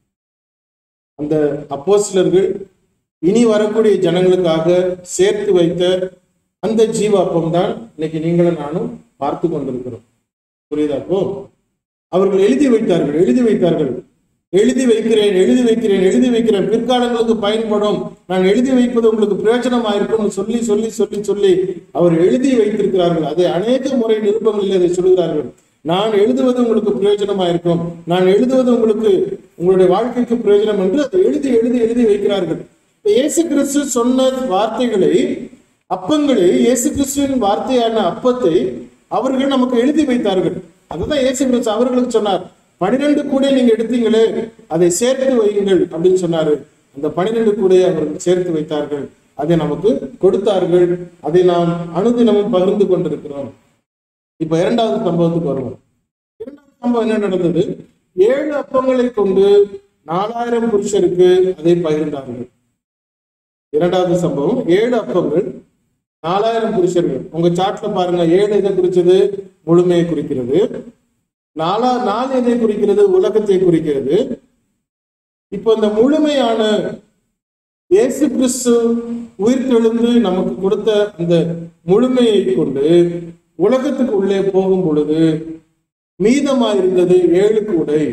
அந்த அப்போஸ்லர்கள் இனி வரக்கூடிய ஜனங்களுக்காக சேர்த்து வைத்த அந்த ஜீவ அப்பம் தான் இன்னைக்கு நீங்களும் நானும் பார்த்து கொண்டிருக்கிறோம் புரியுதா அப்போ அவர்கள் எழுதி வைத்தார்கள் எழுதி வைத்தார்கள் எழுதி வைக்கிறேன் எழுதி வைக்கிறேன் எழுதி வைக்கிறேன் பிற்காலங்களுக்கு பயன்படும் நான் எழுதி வைப்பது உங்களுக்கு பிரயோஜனமா இருக்கும்னு சொல்லி சொல்லி சொல்லி சொல்லி அவர் எழுதி வைத்திருக்கிறார்கள் அதை அநேக முறை நிருபங்களில் அதை சொல்கிறார்கள் நான் எழுதுவது உங்களுக்கு பிரயோஜனமா இருக்கும் நான் எழுதுவது உங்களுக்கு உங்களுடைய வாழ்க்கைக்கு பிரயோஜனம் என்று அதை எழுதி எழுதி எழுதி வைக்கிறார்கள் இப்ப இயேசு கிறிஸ்து சொன்ன வார்த்தைகளை அப்பங்களை இயேசு கிறிஸ்துவின் வார்த்தையான அப்பத்தை அவர்கள் நமக்கு எழுதி வைத்தார்கள் அதுதான் இயேசு கிறிஸ்து அவர்களுக்கு சொன்னார் பனிரெண்டு கூட நீங்க எடுத்தீங்களே அதை சேர்த்து வையுங்கள் அப்படின்னு சொன்னாரு அந்த பனிரெண்டு கூட அவர்கள் சேர்த்து வைத்தார்கள் அதை நமக்கு கொடுத்தார்கள் அதை நாம் அனுதினமும் பகிர்ந்து கொண்டிருக்கிறோம் இப்ப இரண்டாவது சம்பவத்துக்கு வருவோம் இரண்டாவது சம்பவம் என்ன நடந்தது ஏழு அப்பங்களை கொண்டு நாலாயிரம் புருஷருக்கு அதை பகிர்ந்தார்கள் இரண்டாவது சம்பவம் ஏழு அப்பங்கள் நாலாயிரம் புருஷர்கள் உங்க சாட்ல பாருங்க ஏழு எதை குறிச்சது முழுமையை குறிக்கிறது நாலா நாலு எதை குறிக்கிறது உலகத்தை குறிக்கிறது இப்போ இந்த முழுமையான இயேசு கிறிஸ்து உயிர்த்தெழுந்து நமக்கு கொடுத்த அந்த முழுமையை கொண்டு உலகத்துக்கு உள்ளே போகும் பொழுது மீதமாயிருந்தது ஏழு கூடை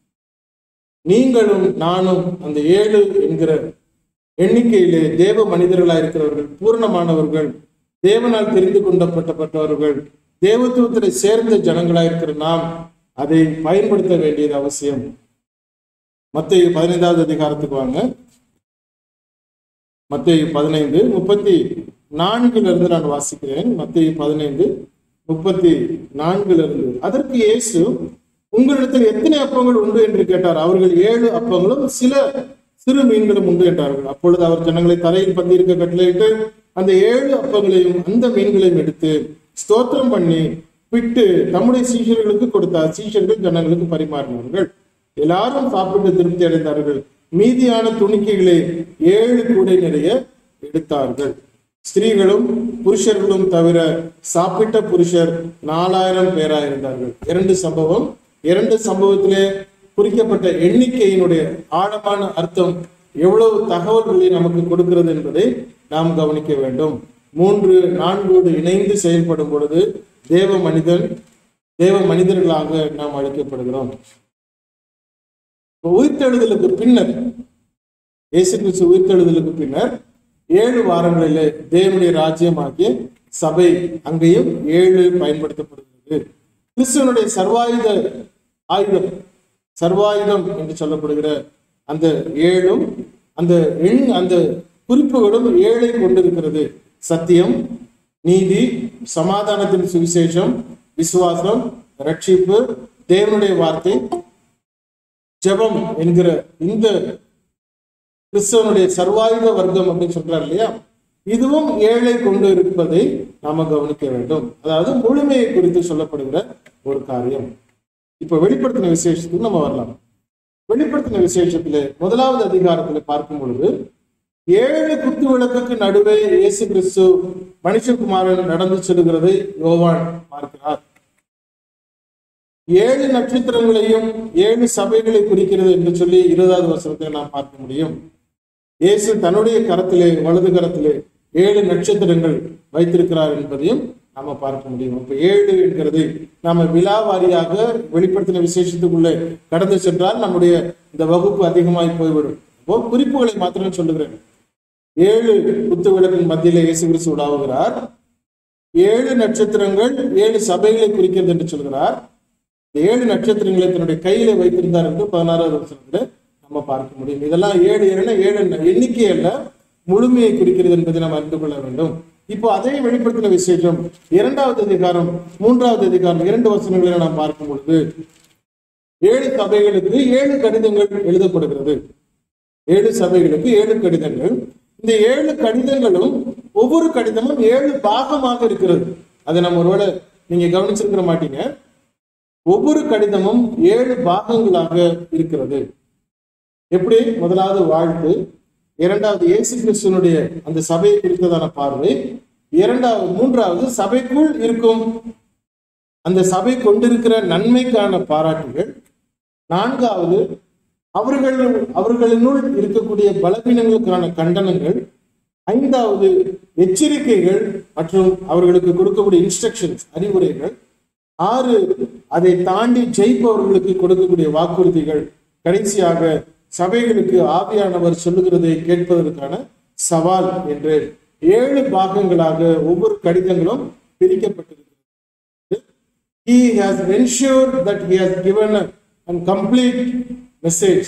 நீங்களும் நானும் அந்த ஏழு என்கிற எண்ணிக்கையிலே தேவ மனிதர்களாக இருக்கிறவர்கள் பூரணமானவர்கள் தேவனால் தெரிந்து கொண்டப்பட்டப்பட்டவர்கள் தேவத்துவத்திலே சேர்ந்த ஜனங்களாக இருக்கிற நாம் அதை பயன்படுத்த வேண்டியது அவசியம் மத்திய பதினைந்தாவது அதிகாரத்துக்கு வாங்க மத்திய பதினைந்து முப்பத்தி நான்குல இருந்து நான் வாசிக்கிறேன் மத்திய பதினைந்து முப்பத்தி நான்குல இருந்து அதற்கு இயேசு உங்களிடத்தில் எத்தனை அப்பங்கள் உண்டு என்று கேட்டார் அவர்கள் ஏழு அப்பங்களும் சில சிறு மீன்களும் உண்டு என்றார்கள் அப்பொழுது அவர் ஜனங்களை தரையில் பந்திருக்க கட்டளையிட்டு அந்த ஏழு அப்பங்களையும் அந்த மீன்களையும் எடுத்து ஸ்தோத்திரம் பண்ணி பிட்டு தம்முடைய சீஷர்களுக்கு கொடுத்தார் சீஷர்கள் ஜனங்களுக்கு பரிமாறினார்கள் எல்லாரும் சாப்பிட்டு திருப்தி அடைந்தார்கள் மீதியான துணிக்கைகளை ஏழு கூடை நிறைய எடுத்தார்கள் ஸ்திரீகளும் புருஷர்களும் தவிர சாப்பிட்ட புருஷர் நாலாயிரம் பேரா இருந்தார்கள் இரண்டு சம்பவம் இரண்டு சம்பவத்திலே குறிக்கப்பட்ட எண்ணிக்கையினுடைய ஆழமான அர்த்தம் எவ்வளவு தகவல்களை நமக்கு கொடுக்கிறது என்பதை நாம் கவனிக்க வேண்டும் மூன்று நான்கோடு இணைந்து செயல்படும் பொழுது தேவ மனிதன் தேவ மனிதர்களாக நாம் அழைக்கப்படுகிறோம் உயிர்த்தெழுதலுக்கு பின்னர் இயேசு கிறிஸ்து உயிர்த்தெழுதலுக்கு பின்னர் ஏழு வாரங்களிலே தேவனுடைய ராஜ்யமாகிய சபை அங்கேயும் ஏழு பயன்படுத்தப்படுகிறது கிறிஸ்துவனுடைய சர்வாயுத ஆயுதம் சர்வாயுதம் என்று சொல்லப்படுகிற அந்த ஏழும் அந்த எண் அந்த குறிப்புகளும் ஏழை கொண்டிருக்கிறது சத்தியம் நீதி சமாதானத்தின் சுவிசேஷம் விசுவாசம் ரட்சிப்பு தேவனுடைய வார்த்தை ஜெபம் என்கிற இந்த கிறிஸ்தவனுடைய சர்வாயுத வர்க்கம் அப்படின்னு சொல்றாரு இல்லையா இதுவும் ஏழை கொண்டு இருப்பதை நாம கவனிக்க வேண்டும் அதாவது முழுமையை குறித்து சொல்லப்படுகிற ஒரு காரியம் இப்ப வெளிப்படுத்தின விசேஷத்துக்கு நம்ம வரலாம் வெளிப்படுத்தின விசேஷத்துல முதலாவது அதிகாரத்துல பார்க்கும் பொழுது ஏழு குத்து விளக்குக்கு நடுவே இயேசு கிறிஸ்து மனுஷகுமாரன் நடந்து செல்கிறதை யோவான் பார்க்கிறார் ஏழு நட்சத்திரங்களையும் ஏழு சபைகளை குறிக்கிறது என்று சொல்லி இருபதாவது வசனத்தை நாம் பார்க்க முடியும் இயேசு தன்னுடைய கரத்திலே வலது கரத்திலே ஏழு நட்சத்திரங்கள் வைத்திருக்கிறார் என்பதையும் நாம பார்க்க முடியும் இப்ப ஏழு என்கிறது நாம விழாவாரியாக வெளிப்படுத்தின விசேஷத்துக்குள்ளே கடந்து சென்றால் நம்முடைய இந்த வகுப்பு அதிகமாய் போய்விடும் இப்போ குறிப்புகளை மாத்திரம் சொல்லுகிறேன் ஏழு குத்து விளக்கின் மத்தியிலே இயேசு கிறிஸ்து உலாவுகிறார் ஏழு நட்சத்திரங்கள் ஏழு சபைகளை குறிக்கிறது என்று சொல்கிறார் இந்த ஏழு நட்சத்திரங்களை தன்னுடைய கையில வைத்திருந்தார் என்று பதினாறாவது வருஷத்துல நம்ம பார்க்க முடியும் இதெல்லாம் ஏழு ஏழுனா ஏழு என்ன- எண்ணிக்கை அல்ல முழுமையை குறிக்கிறது என்பதை நாம் அறிந்து கொள்ள வேண்டும் இப்போ அதே வெளிப்படுத்தின விசேஷம் இரண்டாவது அதிகாரம் மூன்றாவது அதிகாரம் இரண்டு வசனங்களை நாம் பார்க்கும் பொழுது ஏழு சபைகளுக்கு ஏழு கடிதங்கள் எழுதப்படுகிறது ஏழு சபைகளுக்கு ஏழு கடிதங்கள் இந்த ஏழு கடிதங்களும் ஒவ்வொரு கடிதமும் ஏழு பாகமாக இருக்கிறது அதை நம்ம ஒருவேளை நீங்க கவனிச்சிருக்கிற மாட்டீங்க ஒவ்வொரு கடிதமும் ஏழு பாகங்களாக இருக்கிறது எப்படி முதலாவது வாழ்த்து இரண்டாவது இயேசு கிறிஸ்துவனுடைய அந்த சபையை குறித்ததான பார்வை இரண்டாவது மூன்றாவது சபைக்குள் இருக்கும் அந்த சபை கொண்டிருக்கிற நன்மைக்கான பாராட்டுகள் நான்காவது அவர்கள் அவர்களினுள் இருக்கக்கூடிய பலவீனங்களுக்கான கண்டனங்கள் ஐந்தாவது எச்சரிக்கைகள் மற்றும் அவர்களுக்கு கொடுக்கக்கூடிய இன்ஸ்ட்ரக்ஷன்ஸ் அறிவுரைகள் ஆறு அதை தாண்டி ஜெயிப்பவர்களுக்கு கொடுக்கக்கூடிய வாக்குறுதிகள் கடைசியாக சபைகளுக்கு ஆவியானவர் சொல்லுகிறதை கேட்பதற்கான சவால் என்று ஏழு பாகங்களாக ஒவ்வொரு கடிதங்களும் பிரிக்கப்பட்டிருக்கிறது he has ensured that he has given a and complete message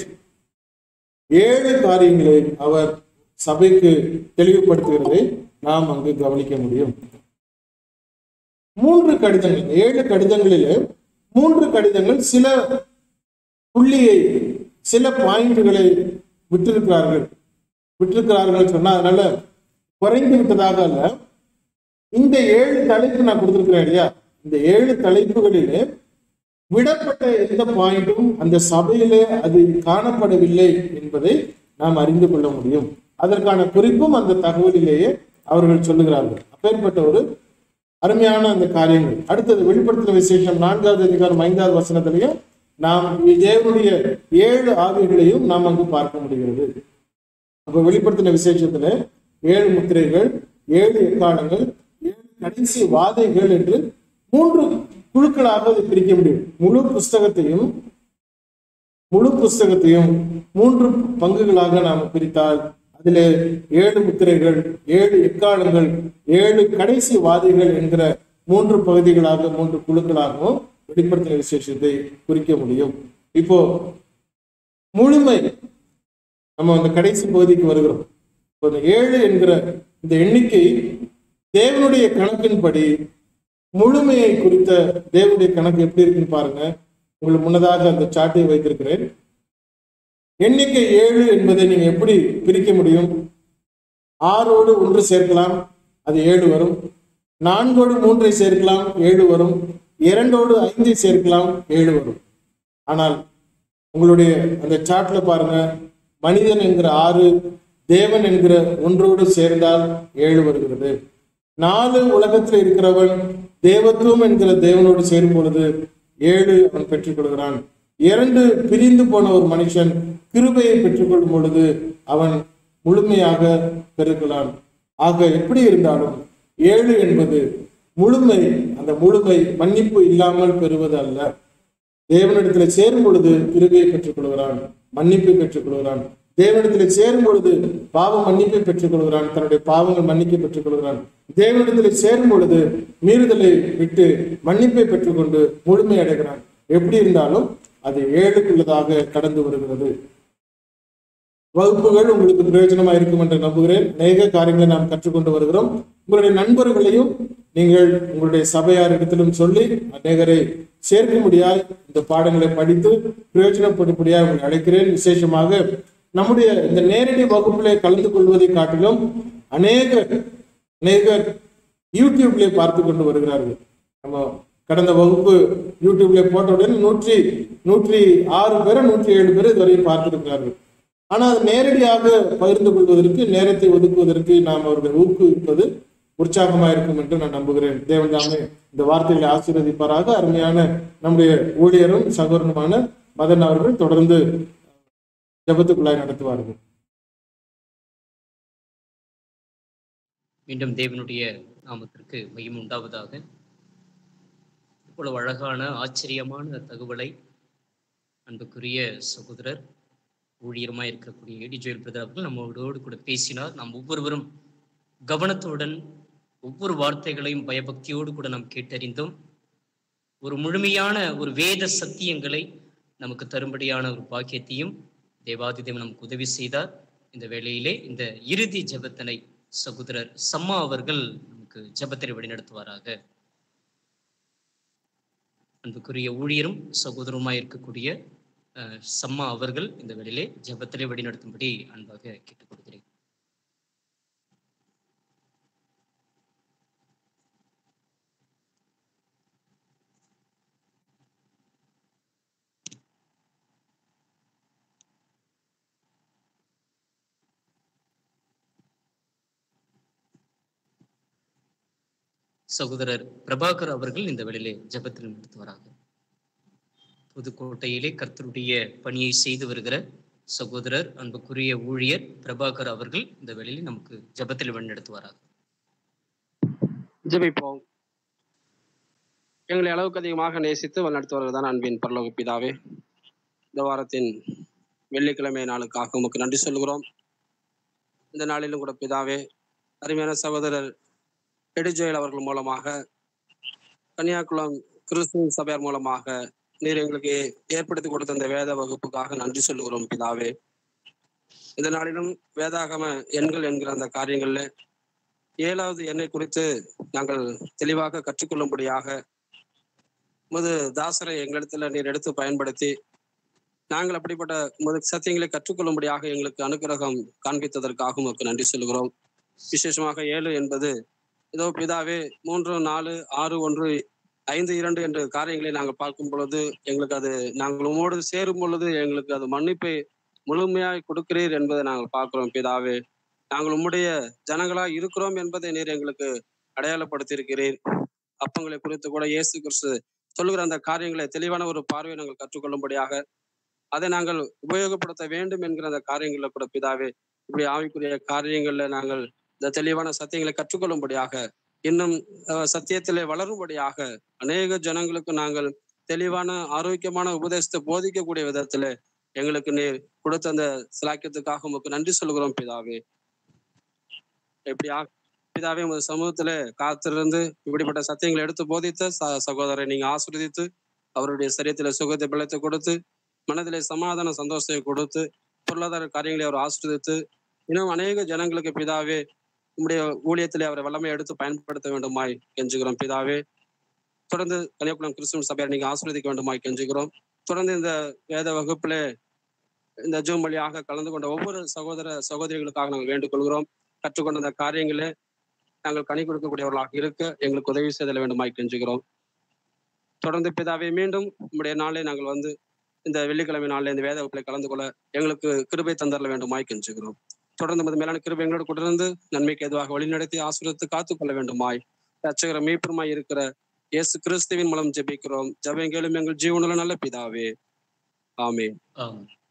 ஏழு காரியங்களை அவர் சபைக்கு தெளிவுபடுத்துகிறதை நாம் அங்கு கவனிக்க முடியும் மூன்று கடிதங்கள் ஏழு கடிதங்களிலே மூன்று கடிதங்கள் சில புள்ளியை சில பாயிண்ட்களை விட்டிருக்கிறார்கள் விட்டிருக்கிறார்கள் சொன்னா அதனால குறைந்து விட்டதாக அல்ல இந்த ஏழு தலைப்பு நான் கொடுத்திருக்கிறேன் இல்லையா இந்த ஏழு தலைப்புகளிலே விடப்பட்ட எந்த பாயிண்டும் அந்த சபையிலே அது காணப்படவில்லை என்பதை நாம் அறிந்து கொள்ள முடியும் அதற்கான குறிப்பும் அந்த தகவலிலேயே அவர்கள் சொல்லுகிறார்கள் அப்பேற்பட்ட ஒரு அருமையான அந்த காரியங்கள் அடுத்தது வெளிப்படுத்தின விசேஷம் நான்காவது அதிகாரம் ஐந்தாவது வசனத்திலையும் நாம் தேவனுடைய ஏழு ஆவிகளையும் நாம் அங்கு பார்க்க முடிகிறது அப்ப வெளிப்படுத்தின விசேஷத்துல ஏழு முத்திரைகள் ஏழு எக்காலங்கள் ஏழு கடைசி வாதைகள் என்று மூன்று குழுக்களாக அதை பிரிக்க முடியும் முழு புஸ்தகத்தையும் முழு புஸ்தகத்தையும் மூன்று பங்குகளாக நாம் பிரித்தால் அதிலே ஏழு முத்திரைகள் ஏழு எக்காலங்கள் ஏழு கடைசி வாதிகள் என்கிற மூன்று பகுதிகளாக மூன்று குழுக்களாகவும் வெளிப்படுத்தின விசேஷத்தை குறிக்க முடியும் இப்போ முழுமை நம்ம அந்த கடைசி பகுதிக்கு வருகிறோம் இப்போ இந்த ஏழு என்கிற இந்த எண்ணிக்கை தேவனுடைய கணக்கின்படி முழுமையை குறித்த தேவனுடைய கணக்கு எப்படி இருக்குன்னு பாருங்க உங்களுக்கு முன்னதாக அந்த சாட்டை வைத்திருக்கிறேன் எண்ணிக்கை ஏழு என்பதை நீங்க எப்படி பிரிக்க முடியும் ஆறோடு ஒன்று சேர்க்கலாம் அது ஏழு வரும் நான்கோடு மூன்றை சேர்க்கலாம் ஏழு வரும் இரண்டோடு ஐந்தை சேர்க்கலாம் ஏழு வரும் ஆனால் உங்களுடைய அந்த சார்ட்ல பாருங்க மனிதன் என்கிற ஆறு தேவன் என்கிற ஒன்றோடு சேர்ந்தால் ஏழு வருகிறது நாலு உலகத்தில் இருக்கிறவன் தேவத்துவம் என்கிற தேவனோடு சேரும் பொழுது ஏழு அவன் பெற்றுக்கொள்கிறான் இரண்டு பிரிந்து போன ஒரு மனுஷன் கிருபையை பெற்றுக்கொள்ளும் பொழுது அவன் முழுமையாக பெருக்கலாம் ஆக எப்படி இருந்தாலும் ஏழு என்பது முழுமை அந்த முழுமை மன்னிப்பு இல்லாமல் பெறுவது அல்ல தேவனிடத்தில் சேரும் பொழுது கிருபையை பெற்றுக் கொள்கிறான் மன்னிப்பை பெற்றுக் கொள்கிறான் தேவனிடத்தில் சேரும் பொழுது பாவ மன்னிப்பை பெற்றுக் கொள்கிறான் தன்னுடைய பாவங்கள் மன்னிக்க பெற்றுக் கொள்கிறான் தேவனிடத்தில் சேரும் பொழுது மீறுதலை விட்டு மன்னிப்பை பெற்றுக்கொண்டு முழுமை அடைகிறான் எப்படி இருந்தாலும் அது ஏழுக்குள்ளதாக கடந்து வருகிறது வகுப்புகள் உங்களுக்கு பிரயோஜனமா இருக்கும் என்று நம்புகிறேன் அநேக காரியங்களை நாம் கற்றுக்கொண்டு வருகிறோம் உங்களுடைய நண்பர்களையும் நீங்கள் உங்களுடைய சபையாரிடத்திலும் சொல்லி அநேகரை சேர்க்கும்படியாய் இந்த பாடங்களை படித்து பிரயோஜனப்படும்படியாய் உங்களை அழைக்கிறேன் விசேஷமாக நம்முடைய இந்த நேரடி வகுப்பிலே கலந்து கொள்வதை காட்டிலும் அநேக அநேகர் யூடியூப்ல பார்த்து கொண்டு வருகிறார்கள் நம்ம கடந்த வகுப்பு யூடியூப்ல போட்ட உடனே நூற்றி நூற்றி ஆறு பேரை நூற்றி ஏழு பேர் இதுவரையும் பார்த்திருக்கிறார்கள் ஆனால் அது நேரடியாக பகிர்ந்து கொள்வதற்கு நேரத்தை ஒதுக்குவதற்கு நாம் அவர்களை ஊக்குவிப்பது உற்சாகமா இருக்கும் என்று நான் நம்புகிறேன் தேவன் தாமே இந்த வார்த்தைகளை ஆசீர்வதிப்பாராக அருமையான நம்முடைய ஊழியரும் சகோதரனுமான மதன் அவர்கள் தொடர்ந்து ஜபத்துக்குள்ளாய் நடத்துவார்கள் மீண்டும் தேவனுடைய நாமத்திற்கு மையம் உண்டாவதாக இவ்வளவு அழகான ஆச்சரியமான தகவலை அன்புக்குரிய சகோதரர் ஊழியருமாய் இருக்கக்கூடிய ஏடி ஜோயல் பிரதர் அவர்கள் நம்மளோடு கூட பேசினார் நாம் ஒவ்வொருவரும் கவனத்துடன் ஒவ்வொரு வார்த்தைகளையும் பயபக்தியோடு கூட நாம் கேட்டறிந்தோம் ஒரு முழுமையான ஒரு வேத சத்தியங்களை நமக்கு தரும்படியான ஒரு பாக்கியத்தையும் தேவாதிதேவன் நமக்கு உதவி செய்தார் இந்த வேளையிலே இந்த இறுதி ஜெபத்தினை சகோதரர் சம்மா அவர்கள் நமக்கு ஜெபத்தினை வழிநடத்துவாராக அன்புக்குரிய ஊழியரும் சகோதரருமாய் இருக்கக்கூடிய அஹ், சம்மா அவர்கள் இந்த வேளையிலே ஜெபத்திலே வழிநடத்தும்படி அன்பாக கேட்டுக்கொள்கிறேன் சகோதரர் பிரபாகர் அவர்கள் இந்த வேளையிலே ஜெபத்தில் நடத்துவாராக புதுக்கோட்டையிலே கர்த்தருடைய பணியை செய்து வருகிற சகோதரர் அன்புக்குரிய ஊழியர் பிரபாகர் அவர்கள் இந்த வேளையிலே நமக்கு ஜெபத்தில் வழிநடத்துவாராக ஜெபிப்போம் எங்களை அளவுக்கு அதிகமாக நேசித்து வழிநடத்துவர்கள் தான் அன்பின் பரலோக பிதாவே இந்த வாரத்தின் வெள்ளிக்கிழமை நாளுக்காக உமக்கு நன்றி சொல்கிறோம் இந்த நாளிலும் கூட பிதாவே அருமையான சகோதரர் எடிஜோயல் அவர்கள் மூலமாக கன்னியாகுளம் கிறிஸ்துவ சபையார் மூலமாக நீர் எங்களுக்கு ஏற்படுத்தி கொடுத்த இந்த வேத வகுப்புக்காக நன்றி சொல்லுகிறோம் பிதாவே இந்த நாளிலும் வேதாகம எண்கள் என்கிற அந்த காரியங்கள்ல ஏழாவது எண்ணை குறித்து நாங்கள் தெளிவாக கற்றுக்கொள்ளும்படியாக முது தாசரை எங்களிடத்துல நீர் எடுத்து பயன்படுத்தி நாங்கள் அப்படிப்பட்ட முது சத்தியங்களை கற்றுக்கொள்ளும்படியாக எங்களுக்கு அனுக்கிரகம் காண்பித்ததற்காக உமக்கு நன்றி சொல்கிறோம் விசேஷமாக ஏழு என்பது இதோ பிதாவே மூன்று நாலு ஆறு ஒன்று ஐந்து இரண்டு என்ற காரியங்களை நாங்கள் பார்க்கும் பொழுது எங்களுக்கு அது நாங்கள் உமோடு சேரும் பொழுது எங்களுக்கு அது மன்னிப்பை முழுமையாய் கொடுக்கிறீர் என்பதை நாங்கள் பார்க்கிறோம் பிதாவே நாங்கள் உம்முடைய ஜனங்களாய் இருக்கிறோம் என்பதை நீர் எங்களுக்கு அடையாளப்படுத்தியிருக்கிறீர் அப்பங்களை குறித்து கூட இயேசு கிறிஸ்து சொல்லுகிற அந்த காரியங்களை தெளிவான ஒரு பார்வையை நாங்கள் கற்றுக்கொள்ளும்படியாக அதை நாங்கள் உபயோகப்படுத்த வேண்டும் என்கிற அந்த காரியங்களை கூட பிதாவே இப்படி ஆவிக்குரிய காரியங்கள்ல நாங்கள் இந்த தெளிவான சத்தியங்களை கற்றுக்கொள்ளும்படியாக இன்னும் அஹ், சத்தியத்திலே வளரும்படியாக அநேக ஜனங்களுக்கு நாங்கள் தெளிவான ஆரோக்கியமான உபதேசத்தை போதிக்கக்கூடிய விதத்துல எங்களுக்கு நீர் கொடுத்த அந்த சிலாக்கியத்துக்காக உமக்கு நன்றி சொல்கிறோம் பிதாவே எப்படி ஆ- பிதாவே உமது சமூகத்துல காத்திருந்து இப்படிப்பட்ட சத்தியங்களை எடுத்து போதித்த ச- சகோதரரை நீங்க ஆசீர்வதித்து அவருடைய சரீரத்துல சுகத்தை பிழைத்து கொடுத்து மனதிலே சமாதான சந்தோஷத்தை கொடுத்து பொருளாதார காரியங்களை அவர் ஆசீர்வதித்து இன்னும் அநேக ஜனங்களுக்கு பிதாவே உம்முடைய ஊழியத்திலே அவரை வல்லமை எடுத்து பயன்படுத்த வேண்டுமாய் கெஞ்சுகிறோம் பிதாவே தொடர்ந்து கன்னியாகுளம் கிறிஸ்துவ சபையை நீங்க ஆசீர்வதிக்க வேண்டுமாய் கெஞ்சுகிறோம் தொடர்ந்து இந்த வேத வகுப்பிலே இந்த ஜூம் வழியாக கலந்து கொண்ட ஒவ்வொரு சகோதர சகோதரிகளுக்காக நாங்கள் வேண்டுகொள்கிறோம் கற்றுக்கொண்ட அந்த காரியங்களே நாங்கள் கனி கொடுக்கக்கூடியவர்களாக இருக்க எங்களுக்கு உதவி செய்தல வேண்டுமாய் கெஞ்சுகிறோம் தொடர்ந்து பிதாவே மீண்டும் உம்முடைய நாளே நாங்கள் வந்து இந்த வெள்ளிக்கிழமை நாளில் இந்த வேத வகுப்பில் கலந்து கொள்ள எங்களுக்கு கிருபை தந்தரல வேண்டுமாய் கெஞ்சுகிறோம் தொடர்ந்து மது மேலான கிருபை எங்களோடு கொண்டிருந்து நன்மைக்கு எதுவாக வழிநடத்தி ஆசீர்வதித்து காத்துக்கொள்ள வேண்டுமாய் ரட்சகர மீட்புமாய் இருக்கிற இயேசு கிறிஸ்துவின் மூலம் ஜெபிக்கிறோம் ஜெபங்களும் எங்கள் ஜீவனுள்ள நல்ல பிதாவே ஆமென் ஆமென்